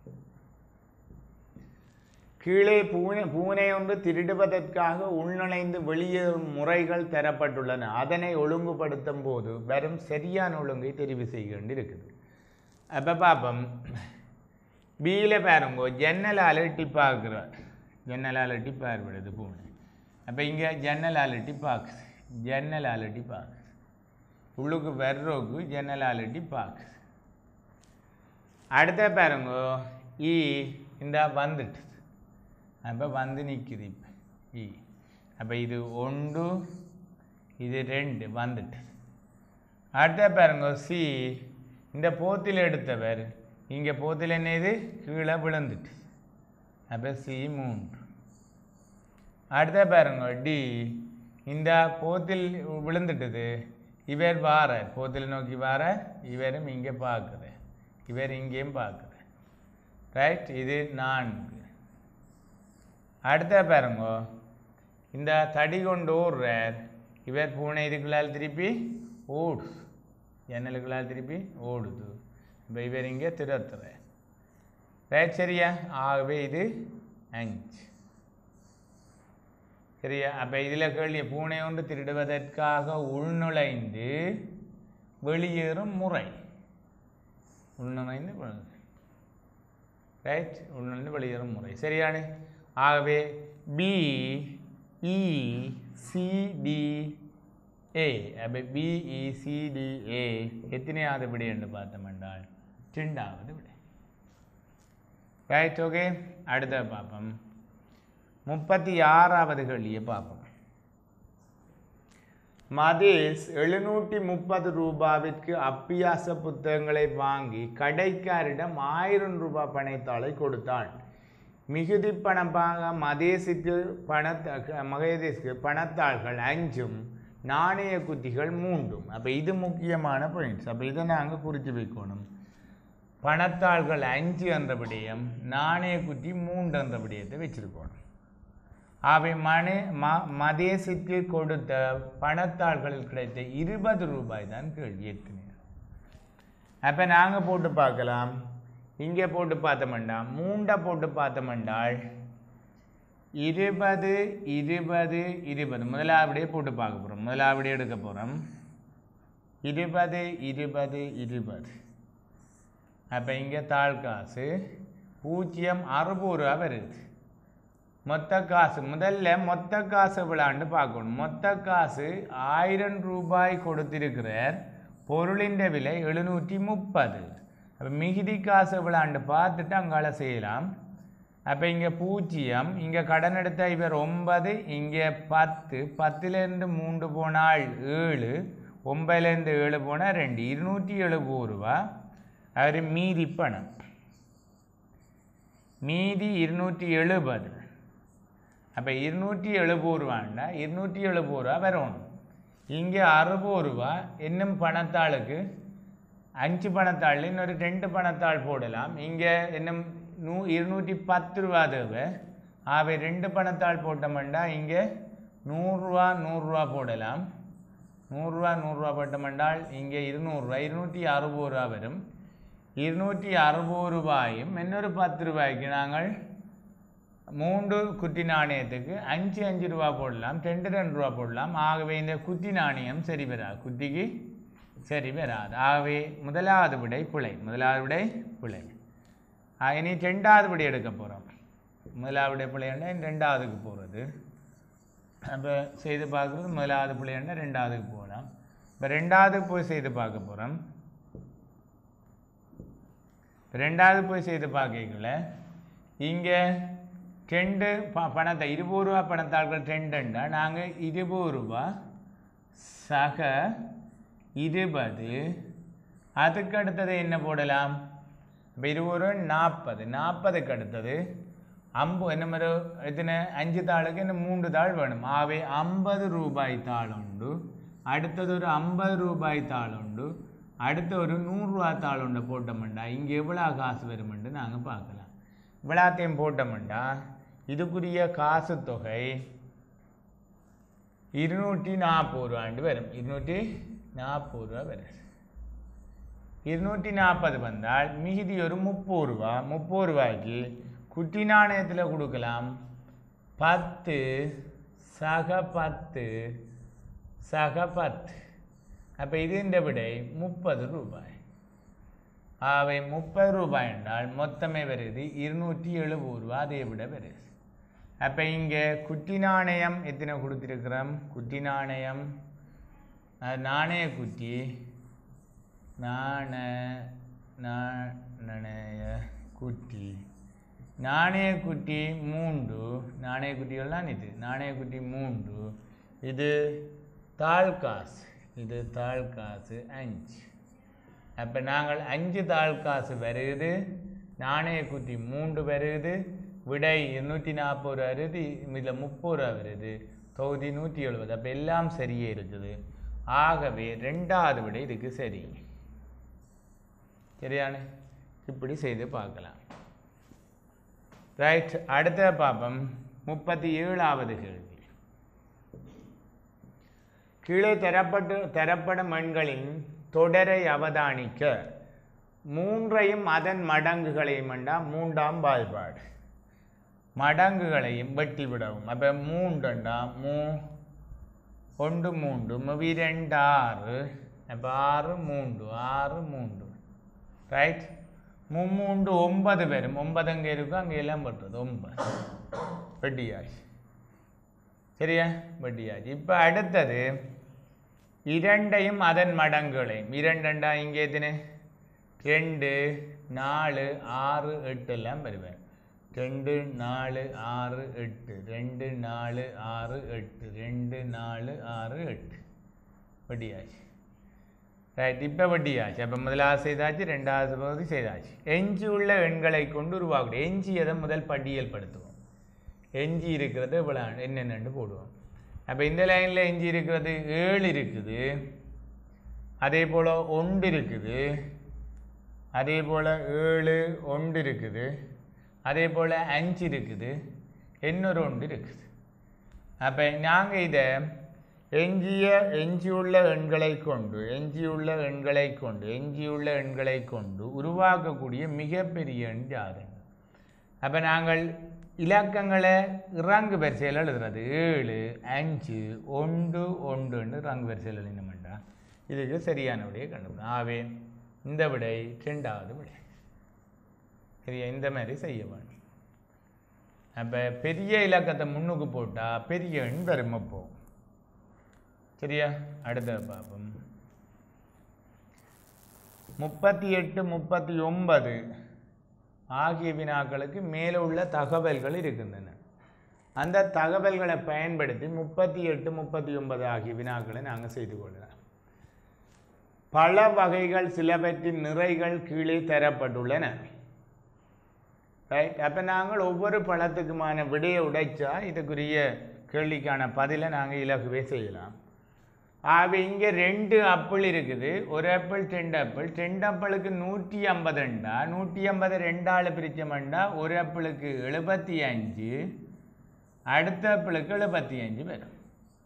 கீழே பூனை பூனை ஒன்று திருடுவதற்காக உள்நுழைந்து வெளியேறும் முறைகள் தரப்பட்டுள்ளன அதனை ஒழுங்குபடுத்தும் போது வெறும் சரியான ஒழுங்கை தெரிவு செய்ய வேண்டியிருக்குது அப்போ பார்ப்போம் பியில் பாருங்க ஜன்னலால் எட்டி பார்க்குறார் ஜன்னலால் எட்டி பார்விடுது பூனை அப்போ இங்கே ஜன்னலால் எட்டி பார்க்குது ஜன்னலால் எட்டி பார்க்குது உள்ளுக்கு வர்றோக்கு ஜன்னலால் எட்டி பார்க்குது அடுத்த பாருங்க ஈ இந்த வந்துட்டு அப்போ வந்து நிற்குது இப்போ ஈ அப்போ இது ஒன்று இது ரெண்டு வந்துட்டு அடுத்த பாருங்க சி இந்த போத்தில் எடுத்தவர் இங்கே போத்தில் என்ன இது கீழே விழுந்துட்டு அப்போ சி மூன்று அடுத்த பாருங்க டி இந்த போத்தில் விழுந்துட்டுது இவர் வாரார் போத்தில் நோக்கி வாரார் இவரும் இங்கே பார்க்குறார் இவர் இங்கேயும் பார்க்குறார் ரைட் இது நான்கு அடுத்த பாருங்க இந்த தடி கொண்டு ஓடுறார் இவர் பூனை இதுக்குள்ளால் திருப்பி ஓடு ஜன்னலுக்குள்ளால் திருப்பி ஓடுது இப்போ இவர் இங்கே திருத்துறார் ரைட் சரியா ஆகவே இது அஞ்சு சரியா அப்போ இதில் கேள்வி பூனை ஒன்று திருடுவதற்காக உள்நுழைந்து வெளியேறும் முறை உள்நுழைந்து ரைட் உள்ளிருந்து வெளியேறும் முறை சரியானே ஆகவே பி இ சிடி ஏ அப்போ பிஇசிடிஏ எத்தனையாவது விடை என்று பார்த்தோம் என்றால் ரெண்டாவது விடை ரைட் ஓகே அடுத்த பார்ப்போம் முப்பத்தி ஆறாவது கேள்வியை பார்ப்போம் மதேஷ் எழுநூற்றி முப்பது ரூபாவிற்கு அப்பியாச புத்தகங்களை வாங்கி கடைக்காரிடம் ஆயிரம் ரூபாய் பணத்தாளை கொடுத்தான் மிகுதி பணமாக மதேசுக்கு பணத்த மகேதேசுக்கு பணத்தாள்கள் அஞ்சும் நாணய குத்திகள் மூன்றும் அப்போ இது முக்கியமான பாயிண்ட்ஸ் அப்போ இதை நாங்கள் குறித்து வைக்கணும் பணத்தாள்கள் அஞ்சு என்ற விடயம் நாணய குத்தி மூன்று என்ற விடயத்தை வச்சிருக்கணும் அவை மனே ம மதேசுக்கு கொடுத்த பணத்தாள்களில் கிடைத்த இருபது ரூபாய் தான் கேள்வி எத்தனை அப்போ நாங்கள் போட்டு பார்க்கலாம் இங்கே போட்டு பார்த்தோம்டா மூண்டை போட்டு பார்த்தோம்டால் இருபது இருபது இருபது முதலாவடியே போட்டு பார்க்க போகிறோம் முதலாவடியே எடுக்க போகிறோம் இருபது இருபது இருபது அப்போ இங்கே தாள் காசு பூஜ்ஜியம் அறுபது ரூபா வருது மொத்த காசு முதல்ல மொத்த காசு விழாண்டு பார்க்கணும் மொத்த காசு ஆயிரம் ரூபாய் கொடுத்திருக்கிறார் பொருளின் விலை எழுநூற்றி முப்பது அப்போ மிகுதி காசு விழாண்டு பார்த்துட்டு அங்கால செய்யலாம் அப்போ இங்கே பூஜ்ஜியம் இங்கே கடன் எடுத்த இவர் ஒன்பது இங்கே பத்து பத்துலேருந்து மூன்று போனால் ஏழு ஒன்பதுலேருந்து ஏழு போனால் ரெண்டு இருநூற்றி எழுபது ரூபா அவர் மீதி பணம் மீதி இருநூற்றி எழுபது அப்போ இருநூற்றி எழுபது ரூபாண்டா இருநூற்றி எழுபது ரூபா வரணும் இங்கே அறுபது ரூபா இன்னும் பணத்தாளுக்கு அஞ்சு பணத்தாள் இன்னொரு ரெண்டு பணத்தாள் போடலாம் இங்கே இன்னும் நூ இருநூற்றி பத்து ரூபா தேவை ஆகவே ரெண்டு பணத்தாள் போட்டோம்னா இங்கே நூறுரூவா நூறுரூவா போடலாம் நூறுரூவா நூறுரூவா போட்டோம்னால் இங்கே இருநூறுவா இருநூற்றி அறுபது ரூபா வரும் இருநூற்றி அறுபது ரூபாயும் இன்னொரு பத்து ரூபாய்க்கு நாங்கள் மூன்று குட்டி நாணயத்துக்கு அஞ்சு அஞ்சு ரூபா போடலாம் ரெண்டு ரெண்டு ரூபா போடலாம் ஆகவே இந்த குட்டி நாணயம் சரி வராது குட்டிக்கு சரி வராது ஆகவே முதலாவது விடை பிழை முதலாவது விடை பிழை ஆ, இனி ரெண்டாவது விடை எடுக்க போகிறோம் முதலாவது விடை பிழைன்னா ரெண்டாவதுக்கு போகிறது அப்போ செய்து பார்க்குறது முதலாவது பிள்ளைன்னா ரெண்டாவதுக்கு போகலாம் இப்போ ரெண்டாவதுக்கு போய் செய்து பார்க்க போகிறோம் ரெண்டாவது போய் செய்து பார்க்கல இங்கே ரெண்டு ப பணத்தை இருபது ரூபா பணத்தாள்கள் ரெண்டுண்டா நாங்கள் இருபது ரூபா சக இருபது அதுக்கு அடுத்தது என்ன போடலாம் இப்போ இருபது ரூபா நாற்பது நாற்பதுக்கு அடுத்தது அம்பு என்ன மாதிரி எத்தனை அஞ்சு தாளுக்கு இன்னும் மூன்று தாள் வேணும் ஆகவே ஐம்பது ரூபாய் தாள் உண்டு அடுத்தது ஒரு ஐம்பது ரூபாய் தாள் உண்டு அடுத்து ஒரு நூறுரூவா தாள் உண்டு போட்டோம்டா இங்கே எவ்வளோ காசு வருமென்று நாங்கள் பார்க்கலாம் இவ்வளோத்தையும் போட்டோம்டா இதுக்குரிய காசு தொகை இருநூற்றி நாற்பது ரூபாண்டு வரும் இருநூற்றி நாற்பது ரூபா வரும் இருநூற்றி நாற்பது வந்தால் மிகுதி ஒரு முப்பது ரூபா முப்பது ரூபாய்க்கு குட்டி நாணயத்தில் கொடுக்கலாம் பத்து சக பத்து சக பத்து அப்போ இது இந்த விடை முப்பது ரூபாய் அவை முப்பது ரூபாய் என்றால் மொத்தமே வருது இருநூற்றி எழுபது ரூபா அதை விட வருது அப்போ இங்கே குட்டி நாணயம் எத்தனை கொடுத்துருக்குறோம் குட்டி நாணயம் அஹ், நாணய குட்டி நாண நா- நாணய குட்டி நாணய குட்டி மூன்று நாணய குட்டிகள்லாம் இது நாணய குட்டி மூன்று இது தாள் காசு இது தாள் காசு அஞ்சு அப்போ நாங்கள் அஞ்சு தாள் காசு வருது நாணய குட்டி மூன்று வருது விடை இருநூற்றி நாற்பது ரூபா வருது இதில் முப்பது ரூபா வருது தொகுதி நூற்றி எழுபது அப்போ எல்லாம் சரியே இருக்குது ஆகவே ரெண்டாவது விடை இதுக்கு சரி சரியானே இப்படி செய்து பார்க்கலாம் ரைட் அடுத்த பாப்பம் முப்பத்தி ஏழாவது கேள்வி கீழே தரப்பட்டு தரப்படும் எண்களின் தொடரை அவதானிக்க மூன்றையும் அதன் மடங்குகளையும் வேண்டா மூன்றாம் வாய்பாடு மடங்குகளையும் வெட்டி விடவும் அப்போ மூண்டுண்டா மூ ஒன்று மூன்று மூவி ரெண்டு ஆறு அப்போ ஆறு மூன்று ஆறு மூன்று ரைட் மும்மூண்டு ஒன்பது பேரும் ஒன்பது அங்கே இருக்கும் அங்கே எல்லாம் பட்டுறது ஒன்பது வெட்டியாச்சு சரியா வெட்டியாச்சு இப்போ அடுத்தது இரண்டையும் அதன் மடங்குகளையும் இரண்டண்டா இங்கே எத்தனை ரெண்டு நாலு ஆறு எட்டு எல்லாம் வருவேன் ரெண்டு நாலு ஆறு எட்டு ரெண்டு நாலு ஆறு எட்டு ரெண்டு நாலு ஆறு எட்டு வட்டியாச்சு ரைட் இப்போ வட்டியாச்சு அப்போ முதலாவது செய்தாச்சு ரெண்டாவது பகுதி செய்தாச்சு எஞ்சி உள்ள எண்களை கொண்டு உருவாக்கணும் எஞ்சியதை முதல் பட்டியல்படுத்துவோம் எஞ்சி இருக்கிறது இவ்வளோ என்னென்னு போடுவோம் அப்போ இந்த லைனில் எஞ்சி இருக்கிறது ஏழு இருக்குது அதே போல் ஒன்று இருக்குது அதே போல் ஏழு ஒன்று இருக்குது அதே போல் அஞ்சு இருக்குது இன்னொரு ஒன்று இருக்குது அப்போ நாங்கள் இதை எஞ்சிய எஞ்சியுள்ள எண்களை கொண்டு எஞ்சியுள்ள எண்களை கொண்டு எஞ்சியுள்ள எண்களை கொண்டு உருவாக்கக்கூடிய மிகப்பெரிய எண் யாரு அப்போ நாங்கள் இலக்கங்களை இறங்கு வரிசையில் எழுதுறது ஏழு அஞ்சு ஒன்று ஒன்றுன்னு இறங்கு வரிசையில் எழுதினோம்டா இதுக்கு சரியான விடையை கண்டுபிடிக்கும் ஆவே இந்த விடை ரெண்டாவது விடை சரியா இந்த மாதிரி செய்ய வேண்டும் அப்போ பெரிய இலக்கத்தை முன்னுக்கு போட்டால் பெரிய எண் பெருமை போகும் சரியா அடுத்த பார்ப்போம் முப்பத்தி எட்டு முப்பத்தி ஒன்பது ஆகிய வினாக்களுக்கு மேலே உள்ள தகவல்கள் இருக்கின்றன அந்த தகவல்களை பயன்படுத்தி முப்பத்தி எட்டு முப்பத்தி ஒன்பது ஆகிய வினாக்களை நாங்கள் செய்து கொள்ளலாம் பல வகைகள் சிலவற்றின் நிறைகள் கீழே தரப்பட்டுள்ளன ரைட் அப்போ நாங்கள் ஒவ்வொரு பழத்துக்குமான விடையை உடைச்சா இதுக்குரிய கேள்விக்கான பதிலை நாங்கள் இலகுவே செய்யலாம் ஆக இங்கே ரெண்டு ஆப்பிள் இருக்குது ஒரு ஆப்பிள் ரெண்டு ஆப்பிள் ரெண்டு ஆப்பிளுக்கு நூற்றி ஐம்பதுண்டா நூற்றி ஐம்பது ரெண்டாள் பிரித்தோம்டா ஒரு ஆப்பிளுக்கு எழுபத்தி அஞ்சு அடுத்த ஆப்பிளுக்கு எழுபத்தி அஞ்சு வரும்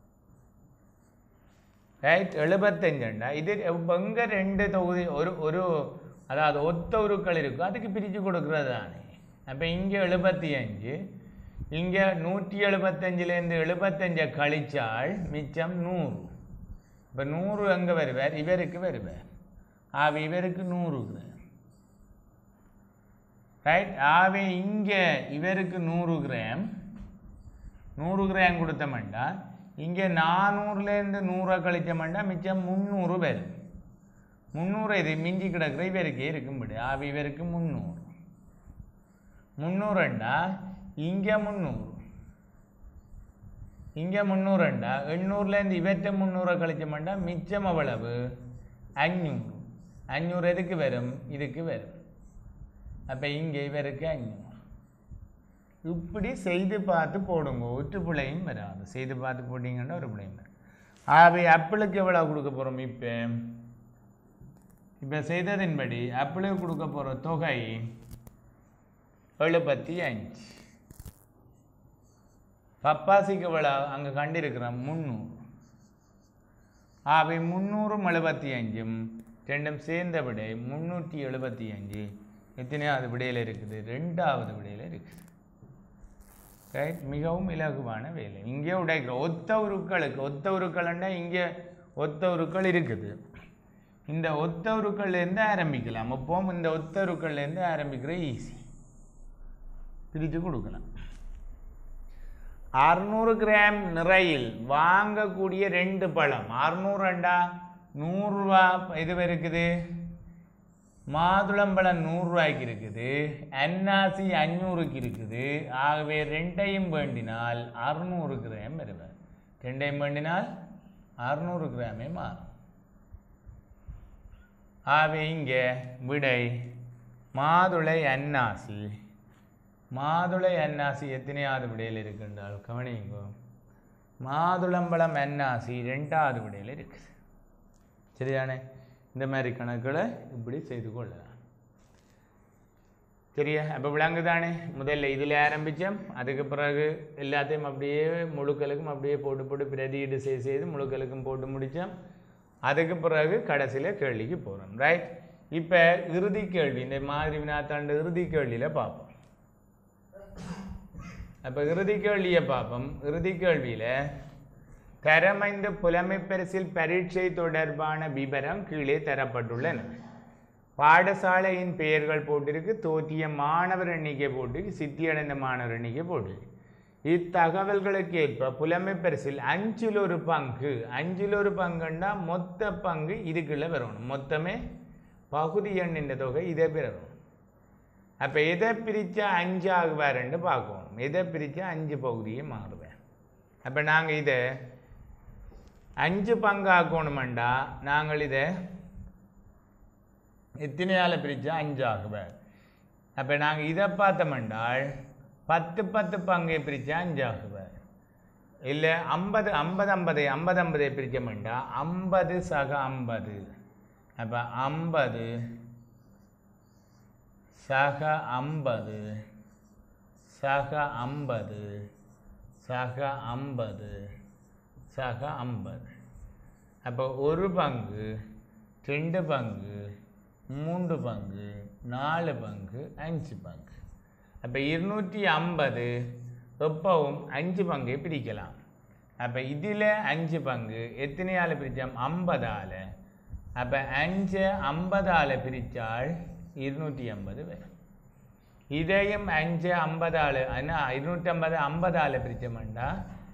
ரைட் எழுபத்தஞ்சுண்டா இது எங்கே ரெண்டு தொகுதி ஒரு ஒரு அதாவது ஒத்த உருக்கள் இருக்கும் அதுக்கு பிரித்து கொடுக்குறது தானே அப்போ இங்கே எழுபத்தி அஞ்சு இங்கே நூற்றி எழுபத்தஞ்சிலேருந்து எழுபத்தஞ்சை கழிச்சால் மிச்சம் நூறு இப்போ நூறு எங்கே வருவார் இவருக்கு வருவார் ஆவி இவருக்கு நூறு கிராம் ரைட் ஆவி இங்கே இவருக்கு நூறு கிராம் நூறு கிராம் கொடுத்தோம்டா இங்கே நானூறுலேருந்து நூறை கழிச்சோம்டா மிச்சம் முந்நூறு வரும் முந்நூறு இது மிஞ்சி கிடக்குற இவருக்கே இருக்கும்படி ஆவி இவருக்கு முந்நூறு முந்நூறுண்டா இங்கே முந்நூறு இங்கே முந்நூறுண்டா எண்ணூறுலேருந்து இவற்றை முந்நூறை கழிச்சோம்டா மிச்சம் அவ்வளவு அஞ்சூறு அஞ்சூறு எதுக்கு வரும் இதுக்கு வரும் அப்போ இங்கே இவருக்கு அஞ்சூறு இப்படி செய்து பார்த்து போடுங்க ஒற்று பிள்ளையும் வராது செய்து பார்த்து போட்டிங்கன்னா ஒரு பிள்ளையும் வரும் ஆகவே ஆப்பிளுக்கு எவ்வளோ கொடுக்க போகிறோம் இப்போ இப்போ செய்ததின்படி ஆப்பிளுக்கு கொடுக்க போகிற தொகை எழுபத்தி அஞ்சு பப்பாசிக்கு எவ்வளோ அங்கே கண்டிருக்கிறோம் முந்நூறு ஆகவே முந்நூறும் எழுபத்தி அஞ்சும் ரெண்டும் சேர்ந்த விடை முந்நூற்றி எழுபத்தி அஞ்சு எத்தனையாவது விடையில் இருக்குது ரெண்டாவது விடையில் இருக்குது ரைட் மிகவும் இலகுவான வேலை இங்கே உடைக்கிற ஒத்த உருக்களுக்கு ஒத்த உருக்கள்னா இங்கே ஒத்த உருக்கள் இருக்குது இந்த ஒத்த உருக்கள்லேருந்து ஆரம்பிக்கலாம் அப்போவும் இந்த ஒத்த உருக்கள்லேருந்து ஆரம்பிக்கிற ஈஸி பிரித்து கொடுக்கலாம் அறுநூறு கிராம் நிறையில் வாங்கக்கூடிய ரெண்டு பழம் அறுநூறுண்டா நூறுரூவா இது இருக்குது மாதுளம்பழம் நூறுரூவாய்க்கு இருக்குது அன்னாசி அஞ்சூறுக்கு இருக்குது ஆகவே ரெண்டையும் வேண்டினால் அறுநூறு கிராம் வருவேன் ரெண்டையும் வேண்டினால் அறுநூறு கிராமே மாறும் ஆகவே இங்கே விடை மாதுளை அன்னாசி மாதுளை அன்னாசி எத்தனையாவது விடையில் இருக்கின்றால் கவனிங்கோ மாதுளம்பழம் அன்னாசி ரெண்டாவது விடையில் இருக்குது சரிதானே இந்த மாதிரி கணக்குகளை இப்படி செய்து கொள்ளலாம் சரியா அப்போ விளங்குதானே முதல்ல இதில் ஆரம்பித்தோம் அதுக்கு பிறகு எல்லாத்தையும் அப்படியே முழுக்களுக்கும் அப்படியே போட்டு போட்டு பிரதியீடு செய்து செய்து முழுக்களுக்கும் போட்டு முடித்தோம் அதுக்கு பிறகு கடைசியில் கேள்விக்கு போகிறோம் ரைட் இப்போ இறுதி கேள்வி இந்த மாதிரி வினாத்தாண்டு இறுதி கேள்வியில் பார்ப்போம் அப்போ இறுதி கேள்வியை பார்ப்போம் இறுதி கேள்வியில் தரமைந்த புலமை பரிசில் பரீட்சை தொடர்பான விவரம் கீழே தரப்பட்டுள்ளன பாடசாலையின் பெயர்கள் போட்டிருக்கு தோற்றிய மாணவர் எண்ணிக்கை போட்டிருக்கு சித்தியடைந்த மாணவர் எண்ணிக்கை போட்டிருக்கு இத்தகவல்களுக்கு ஏற்ப புலமை பரிசில் அஞ்சில் ஒரு பங்கு அஞ்சில் ஒரு பங்குன்னா மொத்த பங்கு இதுக்குள்ள வரணும் மொத்தமே பகுதி எண்ணின் தொகை இதை பெறணும் அப்போ எதை பிரித்தா அஞ்சு ஆகுவாருன்னு பார்க்கணும் எதை பிரித்தா அஞ்சு பகுதியே மாறுவேன் அப்போ நாங்கள் இதை அஞ்சு பங்கு ஆக்கணுமெண்டா நாங்கள் இதை எத்தனையால் பிரித்தா அஞ்சு ஆகுவேன் அப்போ நாங்கள் இதை பார்த்தோமென்றால் பத்து பத்து பங்கை பிரித்தா அஞ்சு ஆகுவேன் இல்லை ஐம்பது ஐம்பது ஐம்பது ஐம்பது ஐம்பதை பிரித்தோம்டா ஐம்பது சக ஐம்பது அப்போ ஐம்பது சக ஐம்பது சக ஐம்பது சக ஐம்பது சக ஐம்பது அப்போ ஒரு பங்கு ரெண்டு பங்கு மூன்று பங்கு நாலு பங்கு அஞ்சு பங்கு அப்போ இருநூற்றி ஐம்பது எப்பவும் அஞ்சு பங்கை பிரிக்கலாம் அப்போ இதில் அஞ்சு பங்கு எத்தனையால் பிரித்தோம் ஐம்பதால் அப்போ அஞ்சு ஐம்பதால் பிரித்தால் இருநூற்றி ஐம்பது வரும் இதையும் அஞ்சு ஐம்பதால் ஆனால் இருநூற்றம்பது ஐம்பதால் பிரித்தோம்டா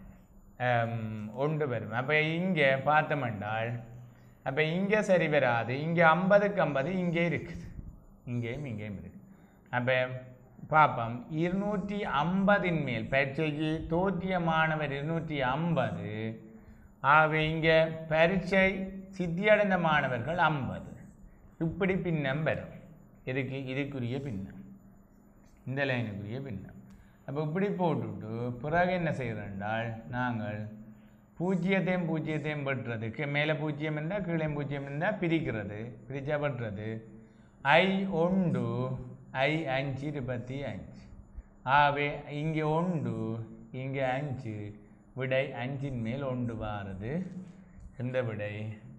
ஒன்று வரும் அப்போ இங்கே பார்த்தோம்ண்டால் அப்போ இங்கே சரி வராது இங்கே ஐம்பதுக்கு ஐம்பது இங்கே இருக்குது இங்கேயும் இங்கேயும் இருக்குது அப்போ பார்ப்போம் இருநூற்றி ஐம்பதின் மேல் பரீட்சைக்கு தோற்றிய மாணவர் இருநூற்றி ஐம்பது ஆகவே இங்கே பரீட்சை சித்தியடைந்த மாணவர்கள் ஐம்பது இப்படி பின்னம் வரும் இதுக்கு இதுக்குரிய பின்னம் இந்த லைனுக்குரிய பின்னம் அப்போ இப்படி போட்டுவிட்டு பிறகு என்ன செய்கிறோண்டால் நாங்கள் பூஜ்ஜியத்தையும் பூஜ்ஜியத்தையும் வெட்டுறதுக்கு மேலே பூஜ்ஜியம் இருந்தால் கீழே பூஜ்ஜியம் இருந்தால் பிரிக்கிறது பிரித்தா வெட்டுறது ஐ ஒன்று ஐ அஞ்சு இருபத்தி அஞ்சு ஆகவே இங்கே ஒன்று இங்கே அஞ்சு விடை அஞ்சின் மேல் ஒன்று வாருது எந்த விடை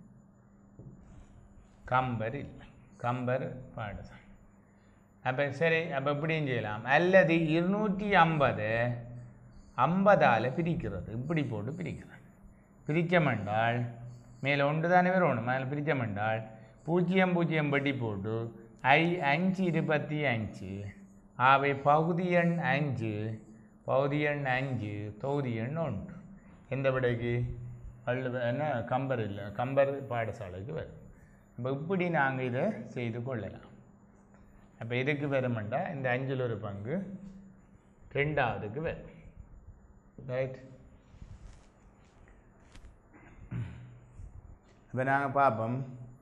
கம்பர் இல்லை கம்பர் பாடசாலை அப்போ சரி அப்போ இப்படியும் செய்யலாம் அல்லது இருநூற்றி ஐம்பது ஐம்பதால் பிரிக்கிறது இப்படி போட்டு பிரிக்கிறது பிரிச்சமென்றால் மேலே ஒன்று தானே வரணும் மேலே பிரிச்சமென்றால் பூஜ்ஜியம் பூஜ்ஜியம் பட்டி போட்டு ஐ அஞ்சு இருபத்தி அஞ்சு ஆவை பகுதி எண் அஞ்சு பகுதி எண் அஞ்சு தொகுதி எண் ஒன்று எந்த விடைக்கு வள்ளுவ என்ன கம்பர் இல்லை கம்பர் பாடசாலைக்கு வரும் அப்போ இப்படி நாங்கள் இதை செய்து கொள்ளலாம் அப்போ எதுக்கு வருமெண்டா இந்த அஞ்சில் ஒரு பங்கு ரெண்டாவதுக்கு வரும் ரைட் இப்போ நாங்கள் பார்ப்போம்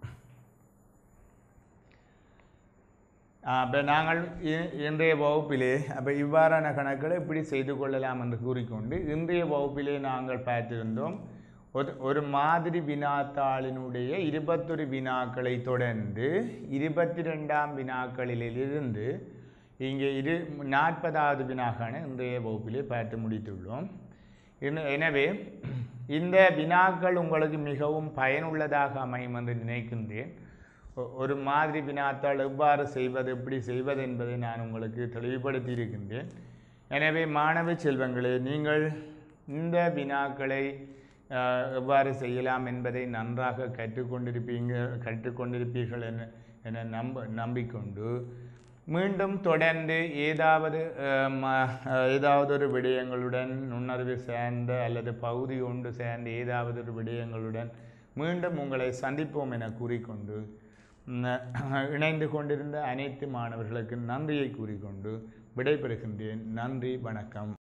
அப்போ நாங்கள் இ- இன்றைய வகுப்பிலே அப்போ இவ்வாறான கணக்குகளை இப்படி செய்து கொள்ளலாம் என்று கூறிக்கொண்டு இன்றைய வகுப்பிலே நாங்கள் பார்த்திருந்தோம் ஒரு ஒரு மாதிரி வினாத்தாளினுடைய இருபத்தொரு வினாக்களை தொடர்ந்து இருபத்தி ரெண்டாம் வினாக்களிலிருந்து இங்கே இரு நாற்பதாவது வினாக்கான இன்றைய வகுப்பிலே பார்த்து முடித்துள்ளோம் இன்னு- எனவே இந்த வினாக்கள் உங்களுக்கு மிகவும் பயனுள்ளதாக அமையும் என்று நினைக்கின்றேன் ஒ- ஒரு மாதிரி வினாத்தால் எவ்வாறு செய்வது எப்படி செய்வது என்பதை நான் உங்களுக்கு தெளிவுபடுத்தி இருக்கின்றேன் எனவே மாணவ செல்வங்களே நீங்கள் இந்த வினாக்களை அஹ், எவ்வாறு செய்யலாம் என்பதை நன்றாக கற்றுக்கொண்டிருப்பீங்க கற்றுக்கொண்டிருப்பீர்கள் என என நம்ப நம்பிக்கொண்டு மீண்டும் தொடர்ந்து ஏதாவது அஹ், ம- அஹ், ஏதாவது ஒரு விடயங்களுடன் நுண்ணறிவு சேர்ந்த அல்லது பகுதி ஒன்று சேர்ந்த ஏதாவது ஒரு விடயங்களுடன் மீண்டும் உங்களை சந்திப்போம் என கூறிக்கொண்டு ம், இணைந்து கொண்டிருந்த அனைத்து மாணவர்களுக்கு நன்றியை கூறிக்கொண்டு விடைபெறுகின்றேன் நன்றி வணக்கம்